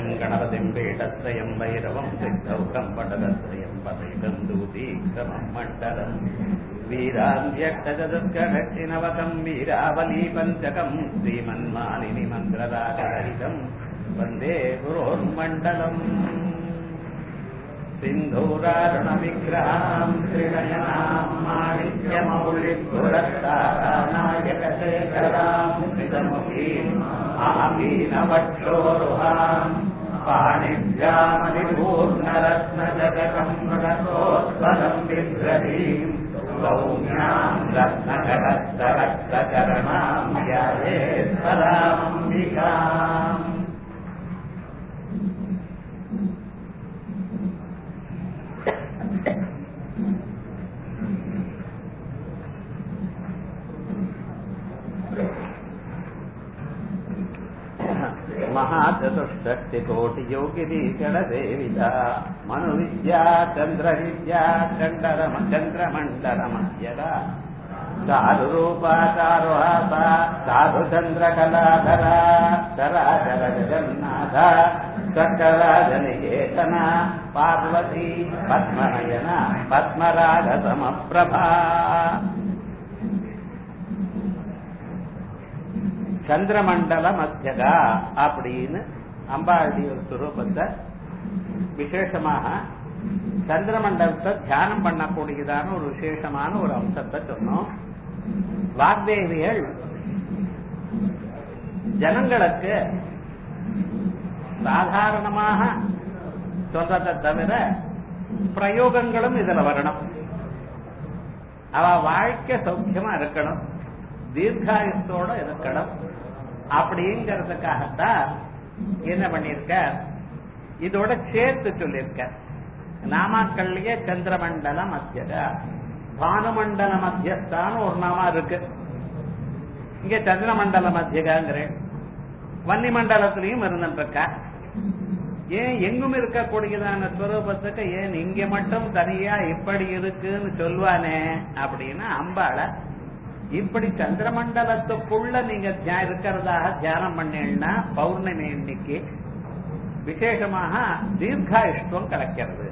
त्रयम् गणपतिम् पीठत्रयम् भैरवम् सिद्धौकम् पटलत्रयम् पदैकम् दूतीक्रमम् मण्डलम् वीरान्त्यष्टचतुर्गषष्टिनवकम् वीरावली पञ्चकम् श्रीमन्मालिनि मन्त्रराजरहितम् वन्दे गुरोर्मण्डलम् सिन्धूरारुणविग्रहाम् त्रिनयनाम् माणिक्यमौलिपुरस्तारानायकशेखराम् स्मितमुखीम् आमीनवक्षोरुहाम् पाणिभ्यामलिपूर्णरत्नजगकम् मृगतोत्पलम् बिभ्रतीम् सौम्याम् रत्नकरस्तरक्तचरणाम् ध्यायेत्पराम्बिकाम् महाचतुष्षष्टिकोटियोगिनीकणसेविता मनुविद्या चन्द्रविद्या चण्डरम चन्द्रमण्डलमध्यदा चारुरूपा चारुहासा साधुचन्द्रकलाधरा चराचर जगन्नाथ चक्रराजनिकेतना पार्वती पद्मनयना पद्मरागसमप्रभा சந்திரமண்டல மத்தியதா அப்படின்னு அம்பாளுடைய ஒரு சுரூபத்தை விசேஷமாக சந்திரமண்டலத்தை தியானம் பண்ணக்கூடியதான ஒரு விசேஷமான ஒரு அம்சத்தை சொன்னோம் வாக்தேவிகள் ஜனங்களுக்கு சாதாரணமாக சொல்றதை தவிர பிரயோகங்களும் இதுல வரணும் அவ வாழ்க்கை சௌக்கியமா இருக்கணும் தீர்காயுத்தோட இருக்கணும் அப்படிங்கறதுக்காகத்தான் என்ன பண்ணிருக்க இதோட சேர்த்து சொல்லியிருக்க நாமாக்கள்லயே சந்திரமண்டல மத்தியத பானுமண்டல மத்தியஸ்தான் ஒரு நாமா இருக்கு இங்க சந்திரமண்டல மத்தியகாங்கிறேன் வன்னி மண்டலத்திலையும் இருந்துருக்க ஏன் எங்கும் இருக்கக்கூடியதான ஸ்வரூபத்துக்கு ஏன் இங்க மட்டும் தனியா இப்படி இருக்குன்னு சொல்வானே அப்படின்னா அம்பாளை இப்படி சந்திரமண்டலத்துக்குள்ள நீங்க இருக்கிறதாக தியானம் பண்ணீங்கன்னா பௌர்ணமி இன்னைக்கு விசேஷமாக தீர்காயுஷ்டம் கிடைக்கிறது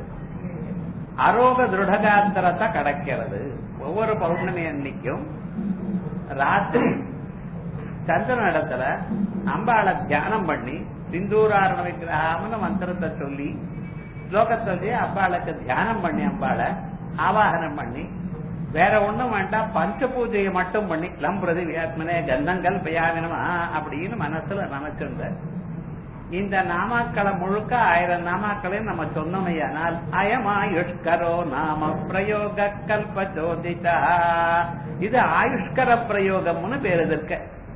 அரோக திருடகாத்திரத்தை கிடைக்கிறது ஒவ்வொரு பௌர்ணமி அன்னைக்கும் ராத்திரி சந்திரன் இடத்துல அம்பாளை தியானம் பண்ணி சிந்தூராரண விக்கிரகம்னு மந்திரத்தை சொல்லி ஸ்லோகத்தை அம்பாளுக்கு தியானம் பண்ணி அம்பாளை ஆவாகனம் பண்ணி வேற ஒண்ணும் வேண்டாம் பஞ்ச பூஜையை மட்டும் பண்ணி லம் பிரதி வியாத்மனே கந்தங்கள் பயாகனமா அப்படின்னு மனசுல நினைச்சிருந்த இந்த நாமாக்களை முழுக்க ஆயிரம் நாமாக்களையும் நம்ம சொன்னோமையானால் அயமாயுஷ்கரோ நாம பிரயோக கல்ப ஜோதிதா இது ஆயுஷ்கர பிரயோகம்னு பேர் இருக்க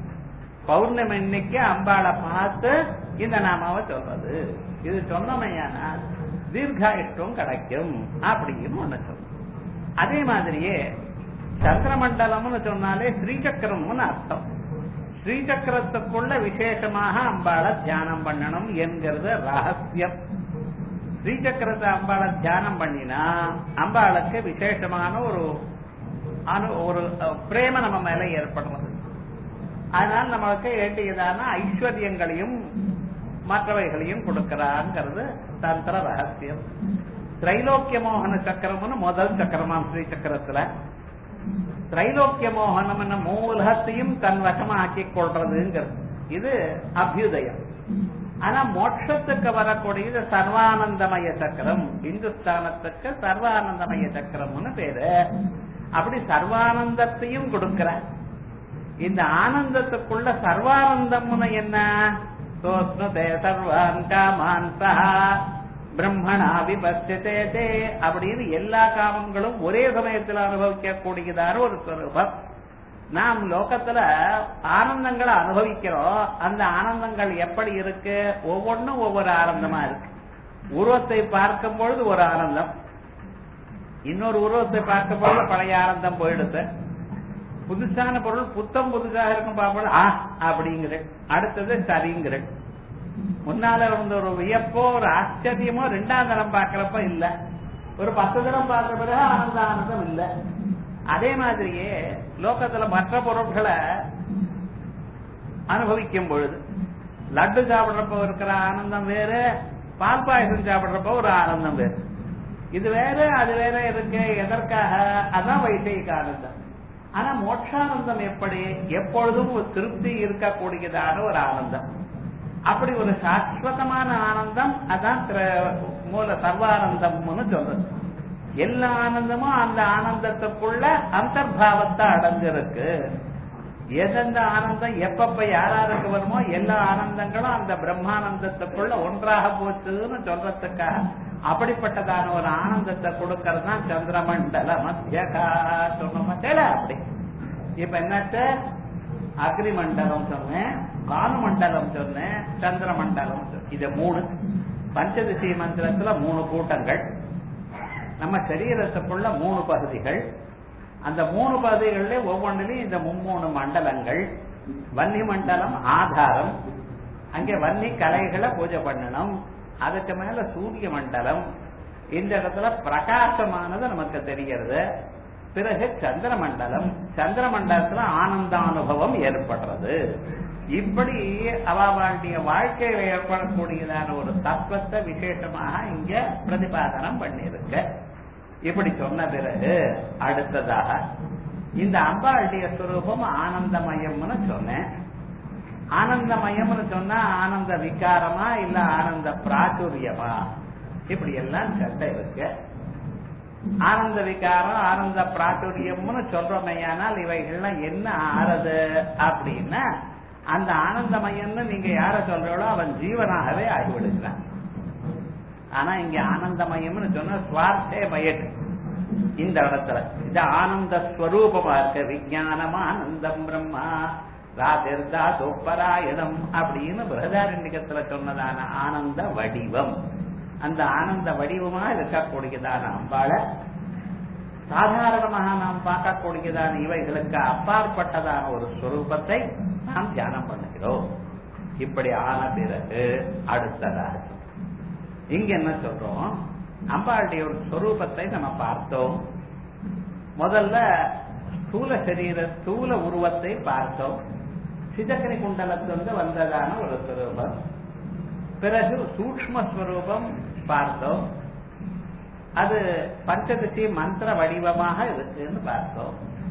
பௌர்ணமி இன்னைக்கு அம்பாளை பார்த்து இந்த நாமாவை சொல்றது இது சொன்னோமையானால் தீர்காயுஷ்டம் கிடைக்கும் அப்படின்னு ஒண்ணு சொல்லும் அதே மாதிரியே சந்திரமண்டலம்னு சொன்னாலே ஸ்ரீசக்கரம்னு அர்த்தம் ஸ்ரீசக்கரத்துக்குள்ள விசேஷமாக அம்பாளை தியானம் பண்ணணும் என்கிறது ரகசியம் ஸ்ரீசக்கரத்தை அம்பாளை தியானம் பண்ணினா அம்பாளுக்கு விசேஷமான ஒரு அனு ஒரு பிரேம நம்ம மேல ஏற்படுறது அதனால நம்மளுக்கு வேண்டியதான ஐஸ்வர்யங்களையும் மற்றவைகளையும் கொடுக்கிறாங்கிறது தந்திர ரகசியம் திரைலோக்கிய மோகன சக்கரம்னு முதல் சக்கரமாம் ஸ்ரீ சக்கரத்துல திரைலோக்கிய மோகனம் மூலத்தையும் தன் வசமா ஆக்கி கொள்றதுங்கிறது இது அபியுதயம் ஆனா மோட்சத்துக்கு வரக்கூடியது சர்வானந்தமய சக்கரம் இந்துஸ்தானத்துக்கு சர்வானந்தமய சக்கரம்னு பேரு அப்படி சர்வானந்தத்தையும் கொடுக்கிற இந்த ஆனந்தத்துக்குள்ள சர்வானந்தம்னு என்ன சோஸ்னுதே சர்வான் காமான் சஹா பிரம்மணா விபஸ்தே தே அப்படின்னு எல்லா காமங்களும் ஒரே சமயத்தில் அனுபவிக்க கூடியதான ஒரு ஸ்வரூபம் நாம் லோகத்துல ஆனந்தங்களை அனுபவிக்கிறோம் அந்த ஆனந்தங்கள் எப்படி இருக்கு ஒவ்வொன்றும் ஒவ்வொரு ஆனந்தமா இருக்கு உருவத்தை பார்க்கும் பொழுது ஒரு ஆனந்தம் இன்னொரு உருவத்தை பார்க்கும் பொழுது பழைய ஆனந்தம் போயிடுது புதுசான பொருள் புத்தம் புதுசாக இருக்கும் பார்க்கும்போது ஆ அப்படிங்கிற அடுத்தது சரிங்கிற முன்னால இருந்த ஒரு வியப்போ ஒரு ஆச்சரியமோ ரெண்டாம் தரம் பாக்குறப்ப இல்ல ஒரு பத்து தரம் பார்த்த பிறகு ஆனந்த ஆனந்தம் இல்ல அதே மாதிரியே லோகத்துல மற்ற பொருட்களை அனுபவிக்கும் பொழுது லட்டு சாப்பிடுறப்போ இருக்கிற ஆனந்தம் வேறு பால் பாயசம் சாப்பிடுறப்போ ஒரு ஆனந்தம் வேறு இது வேற அது வேற இருக்கு எதற்காக அதான் வைசேக ஆனந்தம் ஆனா மோட்சானந்தம் எப்படி எப்பொழுதும் ஒரு திருப்தி இருக்கக்கூடியதான ஒரு ஆனந்தம் அப்படி ஒரு சாஸ்வதமான ஆனந்தம் அதான் திர- மூல சர்வானந்தம்னு சொல்றது எல்லா ஆனந்தமும் அந்த ஆனந்தத்துக்குள்ள அந்தர்பாவத்தை அடைஞ்சிருக்கு எந்தெந்த ஆனந்தம் எப்பப்ப யாராருக்கு வருமோ எல்லா ஆனந்தங்களும் அந்த பிரம்மானந்தத்துக்குள்ள ஒன்றாக போச்சுன்னு சொல்றதுக்காக அப்படிப்பட்டதான ஒரு ஆனந்தத்தை கொடுக்கறது தான் சந்திரமண்டல மத்தியகா சொன்னோம் தெரியல அப்படி இப்ப என்னாச்சு அக்னிமண்டலம் சொன்னேன் பானுமண்டலம் சொன்னேன் சந்திரமண்டலம் சொன்னேன் இது மூணு பஞ்சதிசி மந்திரத்துல மூணு கூட்டங்கள் நம்ம சரீரத்துக்குள்ள மூணு பகுதிகள் அந்த மூணு பகுதிகளிலே ஒவ்வொன்றிலையும் இந்த மும்மூணு மண்டலங்கள் வன்னி மண்டலம் ஆதாரம் அங்கே வன்னி கலைகளை பூஜை பண்ணணும் அதுக்கு மேல சூரிய மண்டலம் இந்த இடத்துல பிரகாசமானது நமக்கு தெரிகிறது பிறகு சந்திர மண்டலம் சந்திர மண்டலத்துல ஆனந்தானுபவம் ஏற்படுறது இப்படி அவளுடைய வாழ்க்கையில ஏற்படக்கூடியதான ஒரு தத்துவத்தை விசேஷமாக இங்க பிரதிபாதனம் பண்ணிருக்க இப்படி சொன்ன பிறகு அடுத்ததாக இந்த அம்பாளுடைய சுரூபம் ஆனந்தமயம்னு சொன்னேன் ஆனந்தமயம்னு சொன்னா ஆனந்த விகாரமா இல்ல ஆனந்த பிராச்சுரியமா இப்படி எல்லாம் சட்டை இருக்கு ஆனந்த விகாரம் ஆனந்த பிராச்சுரியம்னு சொல்றோமையானால் இவைகள்லாம் என்ன ஆறது அப்படின்னா அந்த ஆனந்தமயம்னு நீங்க யார சொல்றீங்களோ அவன் ஜீவனாகவே ஆகிவிடுகிறான் ஆனா இங்க ஆனந்தமயம்னு சொன்னா சுவார்த்தே பயட் இந்த இடத்துல இது ஆனந்த ஸ்வரூபமா இருக்க விஜயானம் ஆனந்தம் பிரம்மா ராதிர்தா துப்பராயணம் அப்படின்னு பிரதாரண்யத்துல சொன்னதான ஆனந்த வடிவம் அந்த ஆனந்த வடிவமா இருக்கக்கூடியதான அம்பாளை சாதாரணமாக நாம் பார்க்கக்கூடியதான இவைகளுக்கு அப்பாற்பட்டதான ஒரு ஸ்வரூபத்தை நாம் தியானம் பண்ணுகிறோம் இப்படி ஆன பிறகு அடுத்ததாக இங்க என்ன சொல்றோம் அம்பாளுடைய ஒரு ஸ்வரூபத்தை நம்ம பார்த்தோம் முதல்ல ஸ்தூல சரீர ஸ்தூல உருவத்தை பார்த்தோம் சிதக்கனி குண்டலத்திலிருந்து வந்ததான ஒரு ஸ்வரூபம் பிறகு சூக்ம ஸ்வரூபம் பார்த்தோம் அது பஞ்சதசி மந்திர வடிவமாக இருக்குன்னு பார்த்தோம்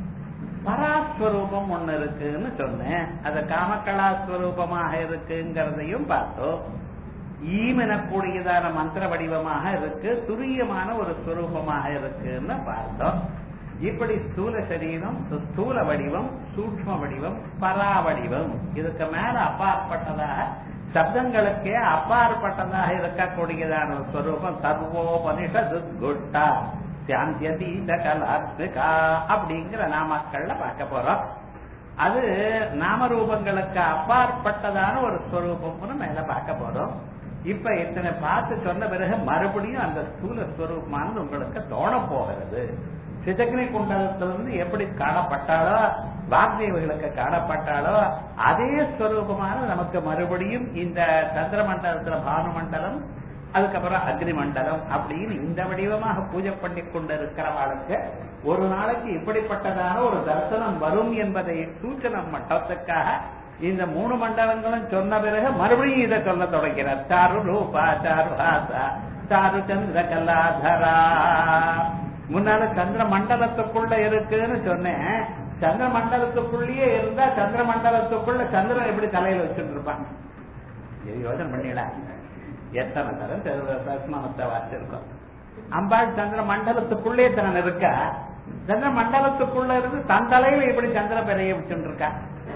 பராஸ்வரூபம் ஒண்ணு இருக்குன்னு சொன்னேன் அது காமகலாஸ்வரூபமாக இருக்குங்கிறதையும் பார்த்தோம் ஈம் எனக்கூடியதான மந்திர வடிவமாக இருக்கு துரியமான ஒரு ஸ்வரூபமாக இருக்குன்னு பார்த்தோம் இப்படி ஸ்தூல சரீரம் ஸ்தூல வடிவம் சூக்ம வடிவம் பரா வடிவம் இதுக்கு மேல அப்பாற்பட்டதாக சப்தங்களுக்கே அப்பாற்பட்டதாக இருக்கக்கூடியதான ஒரு ஸ்வரூபம் சர்வோபனிஷது குட்டா சாந்தியதீத கலாத்மிகா அப்படிங்கிற நாமக்கள்ல பார்க்க போறோம் அது நாமரூபங்களுக்கு அப்பாற்பட்டதான ஒரு ஸ்வரூபம்னு மேல பார்க்க போறோம் இப்ப இத்தனை பார்த்து சொன்ன பிறகு மறுபடியும் அந்த ஸ்தூல ஸ்வரூபமானது உங்களுக்கு தோண போகிறது சிதக்னி குண்டலத்திலிருந்து எப்படி காணப்பட்டாலோ வாக்தேவிகளுக்கு காணப்பட்டாலோ அதே ஸ்வரூபமான நமக்கு மறுபடியும் இந்த சந்திர மண்டலத்துல பானு மண்டலம் அதுக்கப்புறம் அக்னி மண்டலம் அப்படின்னு இந்த வடிவமாக பூஜை பண்ணி கொண்டிருக்கிறவாளுக்கு ஒரு நாளைக்கு இப்படிப்பட்டதான ஒரு தரிசனம் வரும் என்பதை சூச்சனம் மட்டத்துக்காக இந்த மூணு மண்டலங்களும் சொன்ன பிறகு மறுபடியும் இதை சொல்ல தொடங்கிறார் சாரு ரூபா சாரு ஹாசா சாரு சந்திர கல்லாதரா முன்னால சந்திர மண்டலத்துக்குள்ள இருக்குன்னு சொன்னேன் சந்திர மண்டலத்துக்குள்ளேயே இருந்தா சந்திர மண்டலத்துக்குள்ள சந்திரன் எப்படி தலையில வச்சுட்டு இருப்பான் இது யோசனை பண்ணிடா எத்தனை தரம் தஸ்மானத்தை வாசிச்சிருக்கோம் அம்பாள் சந்திர மண்டலத்துக்குள்ளே தன் இருக்கா சந்திர மண்டலத்துக்குள்ள இருந்து தன் தலையில இப்படி சந்திர பெறைய வச்சுட்டு இருக்கா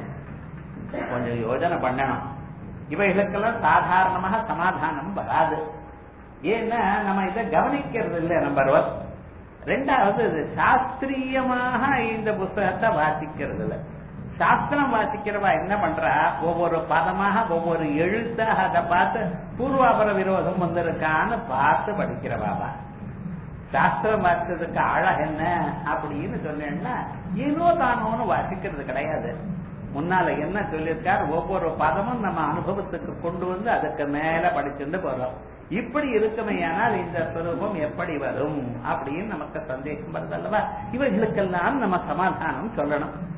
கொஞ்சம் யோஜனை பண்ணணும் இவைகளுக்கெல்லாம் சாதாரணமாக சமாதானம் வராது ஏன்னா நம்ம இதை கவனிக்கிறது இல்லை நம்பர் ஒன் ரெண்டாவது இது சாஸ்திரியமாக இந்த புஸ்தகத்தை வாசிக்கிறது இல்லை சாஸ்திரம் வாசிக்கிறவா என்ன பண்றா ஒவ்வொரு பதமாக ஒவ்வொரு எழுத்தாக அதை பார்த்து பூர்வாபர விரோதம் வந்திருக்கான்னு பார்த்து படிக்கிறவாவா சாஸ்திரம் வாசிச்சதுக்கு அழகு என்ன அப்படின்னு சொன்னேன்னா ஏனோ தானோன்னு வாசிக்கிறது கிடையாது முன்னால என்ன சொல்லியிருக்கார் ஒவ்வொரு பதமும் நம்ம அனுபவத்துக்கு கொண்டு வந்து அதுக்கு மேல படிச்சுட்டு போறோம் இப்படி இருக்குமையானால் இந்த ஸ்வரூபம் எப்படி வரும் அப்படின்னு நமக்கு சந்தேகம் வருது அல்லவா இவைகளுக்கெல்லாம் நம்ம சமாதானம் சொல்லணும்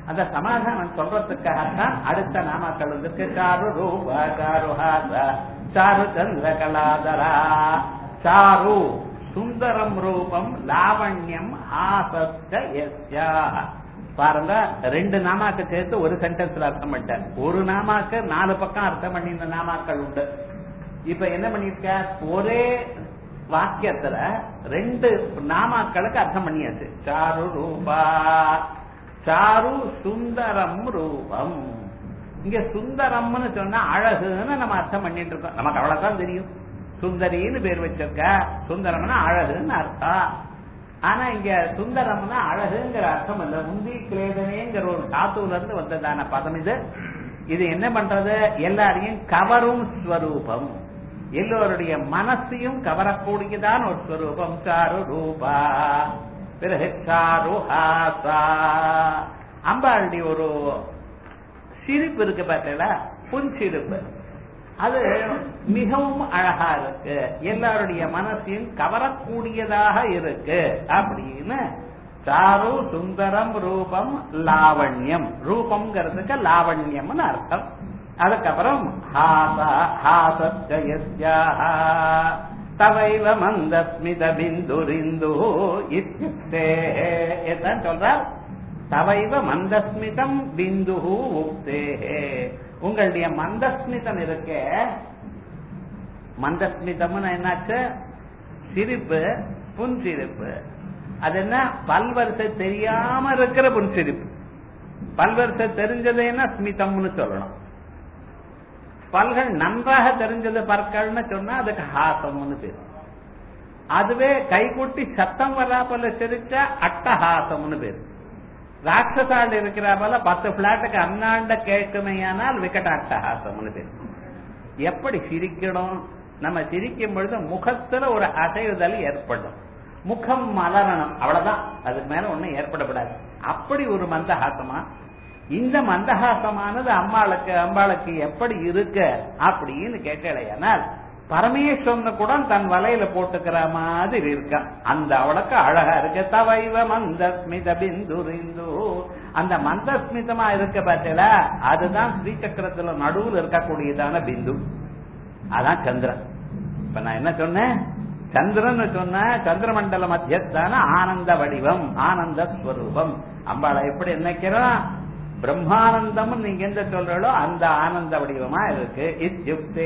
அந்த சமாதானம் சொல்றதுக்காகத்தான் அடுத்த நாமாக்கள் வந்திருக்கு சாரு ரூப சாருஹாச சாரு சந்திர கலாதரா சாரு சுந்தரம் ரூபம் லாவண்யம் ஆசஸ்த யஸ்யா பாருங்க ரெண்டு நாமாக்கு சேர்த்து ஒரு சென்டென்ஸ்ல அர்த்தம் பண்ணிட்டார் ஒரு நாமாக்கு நாலு பக்கம் அர்த்தம் பண்ணி இந்த நாமாக்கள் உண்டு இப்ப என்ன பண்ணிருக்க ஒரே வாக்கியத்துல ரெண்டு நாமாக்களுக்கு அர்த்தம் பண்ணியாச்சு சாரு ரூபா சாரு சுந்தரம் ரூபம் இங்க சுந்தரம்னு சொன்னா அழகுன்னு நம்ம அர்த்தம் பண்ணிட்டு இருக்கோம் நமக்கு அவ்வளவுதான் தெரியும் சுந்தரின்னு பேர் வச்சிருக்க சுந்தரம்னா அழகுன்னு அர்த்தம் ஆனா இங்க சுந்தரம்னா அழகுங்கிற அர்த்தம் இல்ல முந்தி கிளேதனேங்கிற ஒரு தாத்துல இருந்து வந்ததான பதம் இது இது என்ன பண்றது எல்லாரையும் கவரும் ஸ்வரூபம் எல்லோருடைய மனசையும் கவரக்கூடியதான ஒரு ஸ்வரூபம் சாரு ரூபா பிறகு சாரு ஹாசா அம்பாளுடைய ஒரு சிரிப்பு இருக்கு பார்த்தீங்களா புன்சிரிப்பு அது மிகவும் அழகா இருக்கு எல்லாருடைய மனசையும் கவரக்கூடியதாக இருக்கு அப்படின்னு சாரு சுந்தரம் ரூபம் லாவண்யம் ரூபம்ங்கிறதுக்கு லாவண்யம்னு அர்த்தம் அதுக்கப்புறம் தவைவ மந்தஸ்மித பிந்துரிந்து இத்தியுக்தே எதான் சொல்றார் தவைவ மந்தஸ்மிதம் பிந்து உக்தே உங்களுடைய மந்தஸ்மிதம் இருக்க மந்தஸ்மிதம்னு என்னாச்சு சிரிப்பு புன்சிரிப்பு அது என்ன பல்வரிசை தெரியாம இருக்கிற புன்சிரிப்பு பல்வரிசை தெரிஞ்சதுன்னா ஸ்மிதம்னு சொல்லணும் பல்கள் நன்றாக தெரிஞ்சது பற்கள்னு சொன்னா அதுக்கு ஹாசம்னு பேரு அதுவே கைகூட்டி சத்தம் வராப்பல சிரிச்சா அட்டஹாசம்னு பேரு ராட்சசால் இருக்கிற போல பத்து பிளாட்டுக்கு அண்ணாண்ட கேட்குமையானால் விக்கட்ட அட்டஹாசம்னு பேரு எப்படி சிரிக்கணும் நம்ம சிரிக்கும் பொழுது முகத்துல ஒரு அசைவுதல் ஏற்படும் முகம் மலரணும் அவ்வளவுதான் அதுக்கு மேல ஒண்ணும் ஏற்படக்கூடாது அப்படி ஒரு மந்தஹாசமா இந்த மந்தஹாசமானது அம்பாளுக்கு அம்பாளுக்கு எப்படி இருக்கு அப்படின்னு கேட்கலையானால் பரமேஸ்வரன் கூட தன் வலையில போட்டுக்கிற மாதிரி இருக்கா அந்த அவளுக்கு அழகா இருக்கு தவைவ மந்தஸ்மித பிந்துரிந்து அந்த மந்தஸ்மிதமா இருக்க பார்த்தல அதுதான் ஸ்ரீசக்கரத்துல நடுவில் இருக்கக்கூடியதான பிந்து அதான் சந்திரன் இப்ப நான் என்ன சொன்னேன் சந்திரன் சொன்ன சந்திரமண்டல மத்தியத்தான ஆனந்த வடிவம் ஆனந்த ஸ்வரூபம் அம்பாளை எப்படி நினைக்கிறோம் பிரம்மானந்தம் நீங்க எந்த சொல்றோ அந்த ஆனந்த வடிவமா இருக்கு இத்தியுக்தே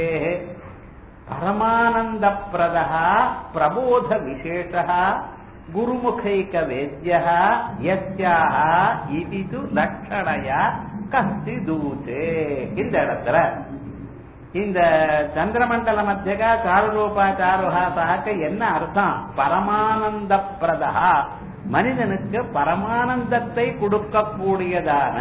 பரமானந்த பிரதா பிரபோத விசேஷா குருமுகைக வேத்ய யஸ்யாக இது து லட்சணையா கஸ்தி தூச்சே இந்த இடத்துல இந்த சந்திரமண்டல மத்தியகா சாருரூபா சாருஹாசாக்கு என்ன அர்த்தம் பரமானந்த பிரதா மனிதனுக்கு பரமானந்தத்தை கொடுக்கக்கூடியதான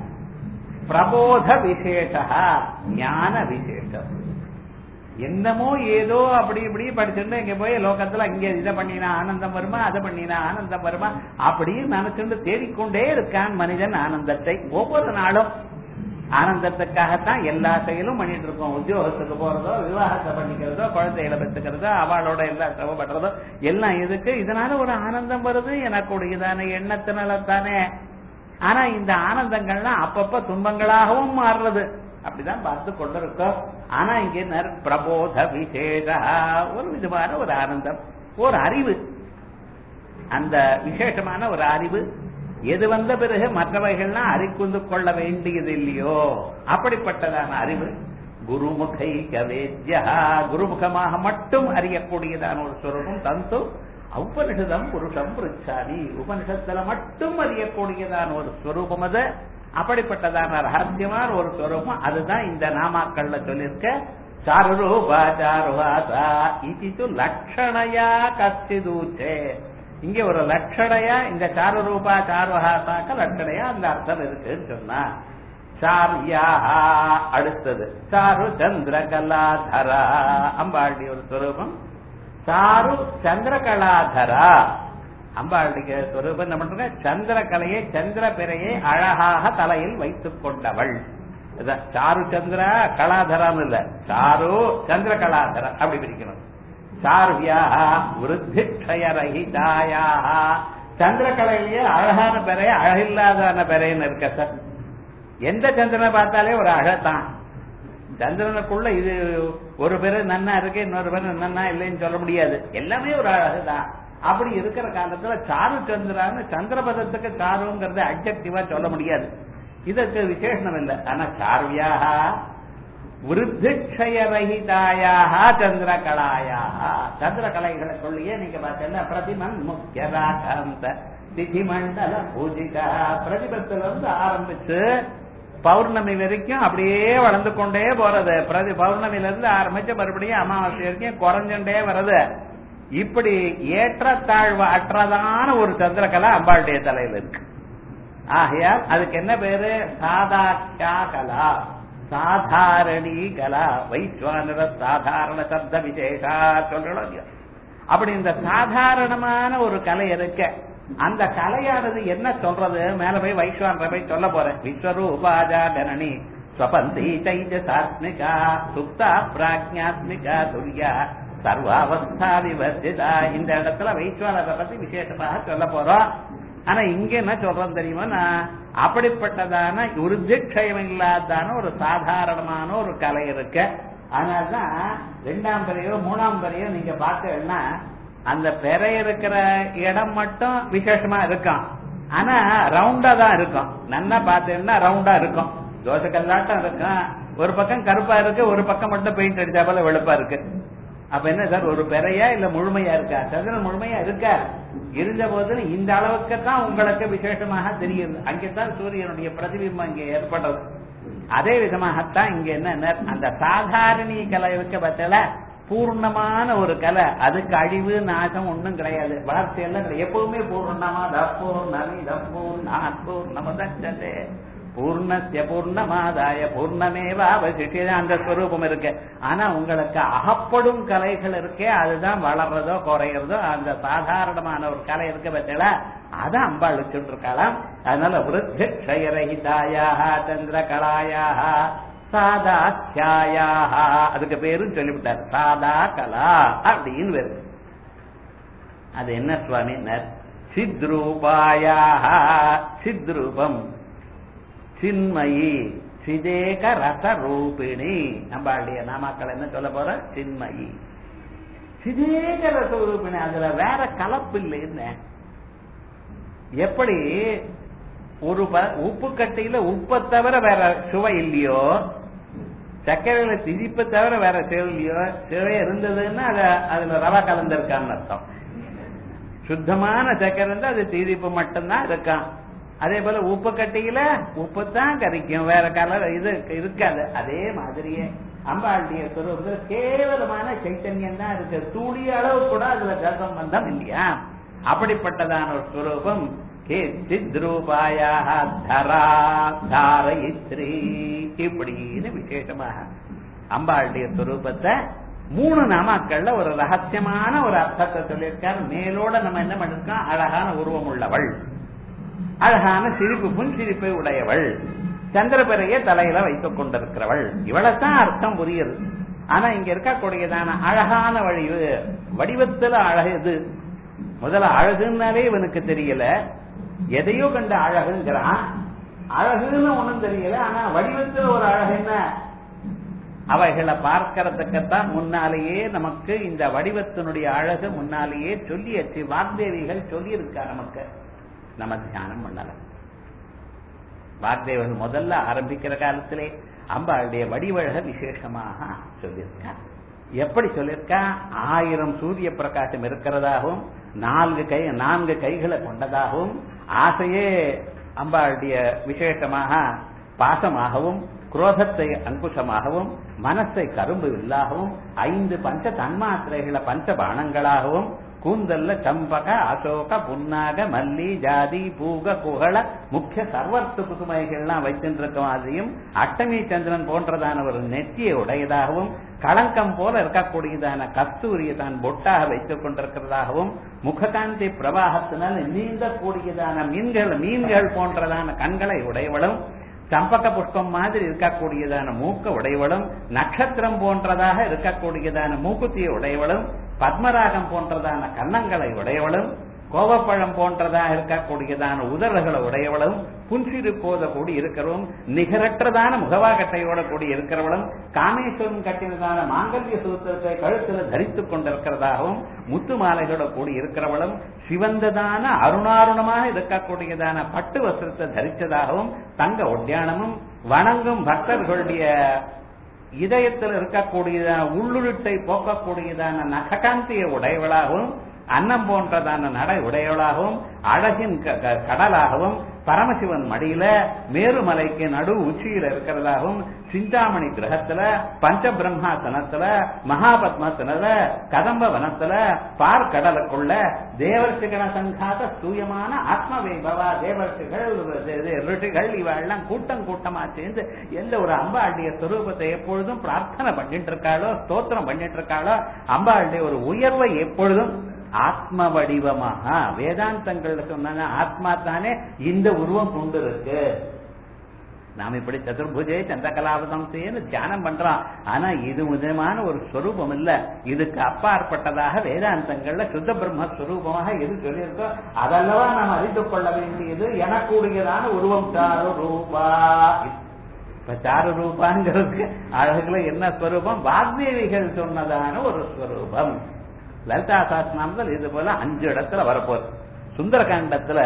பிரபோத விசேஷா ஞான விசேஷம் என்னமோ ஏதோ அப்படி இப்படி படிச்சுட்டு இங்க போய் லோகத்துல இங்க இதை பண்ணினா ஆனந்தம் வருமா அதை பண்ணினா ஆனந்தம் வருமா அப்படின்னு நினைச்சுட்டு தேடிக்கொண்டே இருக்கான் மனிதன் ஆனந்தத்தை ஒவ்வொரு நாளும் ஆனந்தத்துக்காகத்தான் எல்லா செயலும் பண்ணிட்டு இருக்கோம் உத்தியோகத்துக்கு போறதோ விவாகத்தை பண்ணிக்கிறதோ குழந்தைகளை பெற்றுக்கிறதோ அவளோட எல்லா சிரமப்படுறதோ எல்லாம் எதுக்கு இதனால ஒரு ஆனந்தம் வருது எனக்குடையதான எண்ணத்தினால தானே ஆனா இந்த ஆனந்தங்கள்லாம் அப்பப்ப துன்பங்களாகவும் மாறுறது அப்படிதான் பார்த்து கொண்டிருக்கோம் ஆனா இங்க பிரபோத விசேஷ ஒரு விதமான ஒரு ஆனந்தம் ஒரு அறிவு அந்த விசேஷமான ஒரு அறிவு எது வந்த பிறகு மற்றவைகள்லாம் அறிக்குந்து கொள்ள வேண்டியது இல்லையோ அப்படிப்பட்டதான அறிவு குருமுகை கவேத்யா குருமுகமாக மட்டும் அறியக்கூடியதான ஒரு சுரூபம் தந்து உபனிஷதம் புருஷம் பிரிச்சாமி உபனிஷத்துல மட்டும் அறியக்கூடியதான ஒரு ஸ்வரூபம் அது அப்படிப்பட்டதான ரகசியமான ஒரு ஸ்வரூபம் அதுதான் இந்த நாமாக்கள்ல சொல்லியிருக்க சாருரூபா சாருஹாசா இது லட்சணையா கச்சிதூச்சே இங்க ஒரு லட்சணையா இந்த சாரு ரூபா சாருஹாசாக்க லட்சணையா அந்த அர்த்தம் இருக்குன்னு சொன்னா சாரியா அடுத்தது சாரு சந்திரகலாதரா அம்பாளுடைய ஒரு ஸ்வரூபம் சாரு சந்திரகலாதரா அம்பாளுடைய ஸ்வரூபம் என்ன பண்றாங்க சந்திரகலையை சந்திர பிறையை அழகாக தலையில் வைத்துக் கொண்டவள் சாரு சந்திர கலாதரான்னு இல்ல சாரு சந்திர கலாதரா அப்படி பிரிக்கணும் சார்வியா விருத்திக்ஷயரகிதாயா சந்திரக்கலையிலேயே அழகான பெறை அழகில்லாதான பெறைன்னு இருக்க சார் எந்த சந்திரனை பார்த்தாலே ஒரு அழத்தான் சந்திரனுக்குள்ள இது ஒரு பேரு நன்னா இருக்கு இன்னொரு பேரு நன்னா இல்லைன்னு சொல்ல முடியாது எல்லாமே ஒரு அழகுதான் அப்படி இருக்கிற காலத்துல சாரு சந்திரான்னு சந்திரபதத்துக்கு சாருங்கிறது அப்ஜெக்டிவா சொல்ல முடியாது இதற்கு விசேஷம் இல்லை ஆனா சார்வியாக விருத்திக்ஷயரகிதாயாக சந்திரகலாயாக சந்திரகலைகளுக்குள்ளேயே நீங்க பார்த்தீங்கன்னா பிரதிமன் முக்கிய ராகாந்த திதி மண்டல பூஜிகா பிரதிபத்துல இருந்து ஆரம்பிச்சு பௌர்ணமி வரைக்கும் அப்படியே வளர்ந்து கொண்டே போறது பிரதி பௌர்ணமில இருந்து ஆரம்பிச்சு மறுபடியும் அமாவாசை வரைக்கும் குறைஞ்சுட்டே வருது இப்படி ஏற்றத்தாழ்வு அற்றதான ஒரு சந்திரகலா அம்பாளுடைய தலையில இருக்கு ஆகையால் அதுக்கு என்ன பேரு சாதாக்கியா கலா சாதாரணி கலா வைஸ்வானர சாதாரண சப்த விசேஷா சொல்றோம் இல்லையா? அப்படி இந்த சாதாரணமான ஒரு கலை இருக்க அந்த கலையானது என்ன சொல்றது மேல போய் வைஸ்வான போய் சொல்ல போறேன் விஸ்வரூபாஜா ஜனனி ஸ்வபந்தி தைஜசாத்மிகா சுப்தா பிராஜ்யாத்மிகா துரியா சர்வாவஸ்தா விவர்ஜிதா இந்த இடத்துல வைஸ்வானரை பத்தி விசேஷமாக சொல்ல போறோம் ஆனா இங்க என்ன சொல்றோம் தெரியுமா நான் அப்படிப்பட்டதான உறுதிக்ஷயம் இல்லாதான ஒரு சாதாரணமான ஒரு கலை இருக்கு அதனாலதான் ரெண்டாம் பெரையோ மூணாம் பெரையோ நீங்க பார்த்தீங்கன்னா அந்த பெறை இருக்கிற இடம் மட்டும் விசேஷமா இருக்கும் ஆனா ரவுண்டா தான் இருக்கும் நல்லா பார்த்தீங்கன்னா ரவுண்டா இருக்கும் தோசை கல்லாட்டம் இருக்கும் ஒரு பக்கம் கருப்பா இருக்கு ஒரு பக்கம் மட்டும் பெயிண்ட் அடிச்சா போல வெளுப்பா இருக்கு அப்ப என்ன சார் ஒரு பெறையா இல்ல முழுமையா இருக்கா சந்திரன் முழுமையா இருக்கா இருந்த போதிலும் இந்த அளவுக்கு தான் உங்களுக்கு விசேஷமாக தெரியுது அங்கேதான் சூரியனுடைய பிரதிபிம்பம் இங்க ஏற்படுறது அதே விதமாகத்தான் இங்க என்ன அந்த சாதாரணி கலை இருக்க பத்தில பூர்ணமான ஒரு கலை அதுக்கு அழிவு நாசம் ஒண்ணும் கிடையாது வளர்ச்சி எல்லாம் கிடையாது. எப்பவுமே பூர்ணமா தப்பூர் நலி தப்பூர் நாற்பூர் நமதே பூர்ணஸ்ய பூர்ணமாதாய பூர்ணமேவா அவசிஷிய அந்த ஸ்வரூபம் இருக்கு ஆனா உங்களுக்கு அகப்படும் கலைகள் இருக்கே அதுதான் வளர்றதோ குறையறதோ அந்த சாதாரணமான ஒரு கலை இருக்க பத்தில அதான் அம்பாள் வச்சுட்டு இருக்கலாம் அதனால விருத்தி க்ஷயரஹிதாயாக சந்திர கலாயாக சாதாக்கியாயாக அதுக்கு பேரும் சொல்லிவிட்டார் சாதா கலா அப்படின்னு வருது அது என்ன சுவாமினர் சித்ரூபாயாக சித்ரூபம் சின்மயி சிதேக ரச ரூபிணி நம்மளுடைய நாமாக்கள் என்ன சொல்ல போற சின்மயி சிதேக ரச ரூபிணி அதுல வேற கலப்பு இல்லை என்ன எப்படி ஒரு ப- உப்பு கட்டியில உப்பை தவிர வேற சுவை இல்லையோ சர்க்கரையில திதிப்பை தவிர வேற சுவை இல்லையோ சுவை இருந்ததுன்னா அத அதுல ரவா கலந்திருக்கான்னு அர்த்தம் சுத்தமான சர்க்கரை இருந்தா அது திதிப்பு மட்டும்தான் இருக்கான் அதே போல உப்பு கட்டியில உப்பு தான் கரிக்கும் வேற கலர் இது இருக்காது அதே மாதிரியே அம்பாளுடைய சுரூபத்தில் கேவலமான சைத்தன்யம் தான் இருக்கு துளி அளவு கூட அதுல ஜலசம்பந்தம் இல்லையா அப்படிப்பட்டதான ஒரு சுரூபம் கே சித்ரூபாயாக தரா தாரயித்ரி இப்படின்னு விசேஷமாக அம்பாளுடைய சுரூபத்தை மூணு நாமாக்கள்ல ஒரு ரகசியமான ஒரு அர்த்தத்தை சொல்லியிருக்கார் மேலோட நம்ம என்ன பண்ணிருக்கோம் அழகான உருவம் உள்ளவள் அழகான சிரிப்பு புன் சிரிப்பை உடையவள் சந்திரபிறைய தலையில வைத்துக் கொண்டிருக்கிறவள் இவளைத்தான் அர்த்தம் புரியுது ஆனா இங்க இருக்கக்கூடியதான அழகான வடிவு வடிவத்துல அழகு இது முதல்ல அழகுன்னாலே இவனுக்கு தெரியல எதையோ கண்ட அழகுங்கிறான் அழகுன்னு ஒண்ணும் தெரியல ஆனா வடிவத்துல ஒரு அழகு என்ன அவைகளை பார்க்கறதுக்குத்தான் முன்னாலேயே நமக்கு இந்த வடிவத்தினுடைய அழகு முன்னாலேயே சொல்லியாச்சு வாக்தேவிகள் சொல்லி இருக்கா நமக்கு நம்ம தியானம் பண்ணல வாக்தேவர்கள் முதல்ல ஆரம்பிக்கிற காலத்திலே அம்பாளுடைய வடிவழக விசேஷமாக சொல்லியிருக்கா எப்படி சொல்லியிருக்கா ஆயிரம் சூரிய பிரகாசம் இருக்கிறதாகவும் நான்கு கை நான்கு கைகளை கொண்டதாகவும் ஆசையே அம்பாளுடைய விசேஷமாக பாசமாகவும் குரோதத்தை அங்குசமாகவும் மனசை கரும்பு வில்லாகவும் ஐந்து பஞ்ச தன்மாத்திரைகளை பஞ்ச பானங்களாகவும் கூந்தல்ல சம்பக அசோக புன்னாக மல்லி ஜாதி பூக குகழ முக்கிய சர்வத்து குசுமைகள்லாம் வைத்திருக்க மாதிரியும் அஷ்டமி சந்திரன் போன்றதான ஒரு நெற்றியை உடையதாகவும் களங்கம் போல இருக்கக்கூடியதான கஸ்தூரியை தான் பொட்டாக வைத்துக் கொண்டிருக்கிறதாகவும் முககாந்தி பிரவாகத்தினால் நீந்தக்கூடியதான மீன்கள் மீன்கள் போன்றதான கண்களை உடையவளும் சம்பக புஷ்பம் மாதிரி இருக்கக்கூடியதான மூக்க உடையவளும் நட்சத்திரம் போன்றதாக இருக்கக்கூடியதான மூக்குத்தியை உடையவளும் பத்மராகம் போன்றதான கன்னங்களை உடையவளும் கோவப்பழம் போன்றதா இருக்கக்கூடியதான உதடுகளை உடையவளும் புன்சிறு போத கூடி இருக்கிறவளும் நிகரற்றதான முகவாகட்டையோட கூடி இருக்கிறவளும் காமேஸ்வரன் கட்டினதான மாங்கல்ய சூத்திரத்தை கழுத்துல தரித்துக் கொண்டிருக்கிறதாகவும் முத்து மாலைகளோட கூடி இருக்கிறவளும் சிவந்ததான அருணாருணமாக இருக்கக்கூடியதான பட்டு வஸ்திரத்தை தரித்ததாகவும் தங்க ஒட்டியானமும் வணங்கும் பக்தர்களுடைய இதயத்தில் இருக்கக்கூடியதான உள்ளுருட்டை போக்கக்கூடியதான நககாந்திய உடையவளாகவும் அன்னம் போன்றதான நடை உடையவளாகவும் அழகின் க- க- கடலாகவும் பரமசிவன் மடியில மேருமலைக்கு நடு உச்சியில இருக்கிறதாகவும் சிந்தாமணி கிரகத்துல பஞ்ச பிரம்மாசனத்துல மகாபத்மசனத்துல கதம்ப வனத்துல பார்க்கடலுக்குள்ள தேவர்ஷிகண சங்காத தூயமான ஆத்ம வைபவா தேவர்ஷிகள் இது- இது ரிஷிகள் இவெல்லாம் கூட்டம் கூட்டமா சேர்ந்து எந்த ஒரு அம்பாளுடைய ஸ்வரூபத்தை எப்பொழுதும் பிரார்த்தனை பண்ணிட்டு இருக்காளோ ஸ்தோத்திரம் பண்ணிட்டு இருக்காளோ அம்பாளுடைய ஒரு உயர்வை எப்பொழுதும் ஆத்ம வடிவமாக வேதாந்தங்கள்ல சொன்ன ஆத்மா தானே இந்த உருவம் கொண்டு இருக்கு நாம இப்படி சதுர்புஜே சந்திரகலாபதம்சேன்னு தியானம் பண்றோம் ஆனா இது விதமான ஒரு ஸ்வரூபம் இல்ல இதுக்கு அப்பாற்பட்டதாக வேதாந்தங்கள்ல சுத்த பிரம்ம ஸ்வரூபமாக எது சொல்லியிருக்கோ அதல்லவா நாம் அறிந்து கொள்ள வேண்டியது எனக்கூடியதான உருவம் சாரு ரூபா இப்ப சாரு ரூபாங்கிறதுக்கு அழகுல என்ன ஸ்வரூபம் வாக்தேவிகள் சொன்னதான ஒரு ஸ்வரூபம் லலிதா சாஸ்திரநாமத்தில் இது போல அஞ்சு இடத்துல வரப்போகுது சுந்தரகாண்டத்துல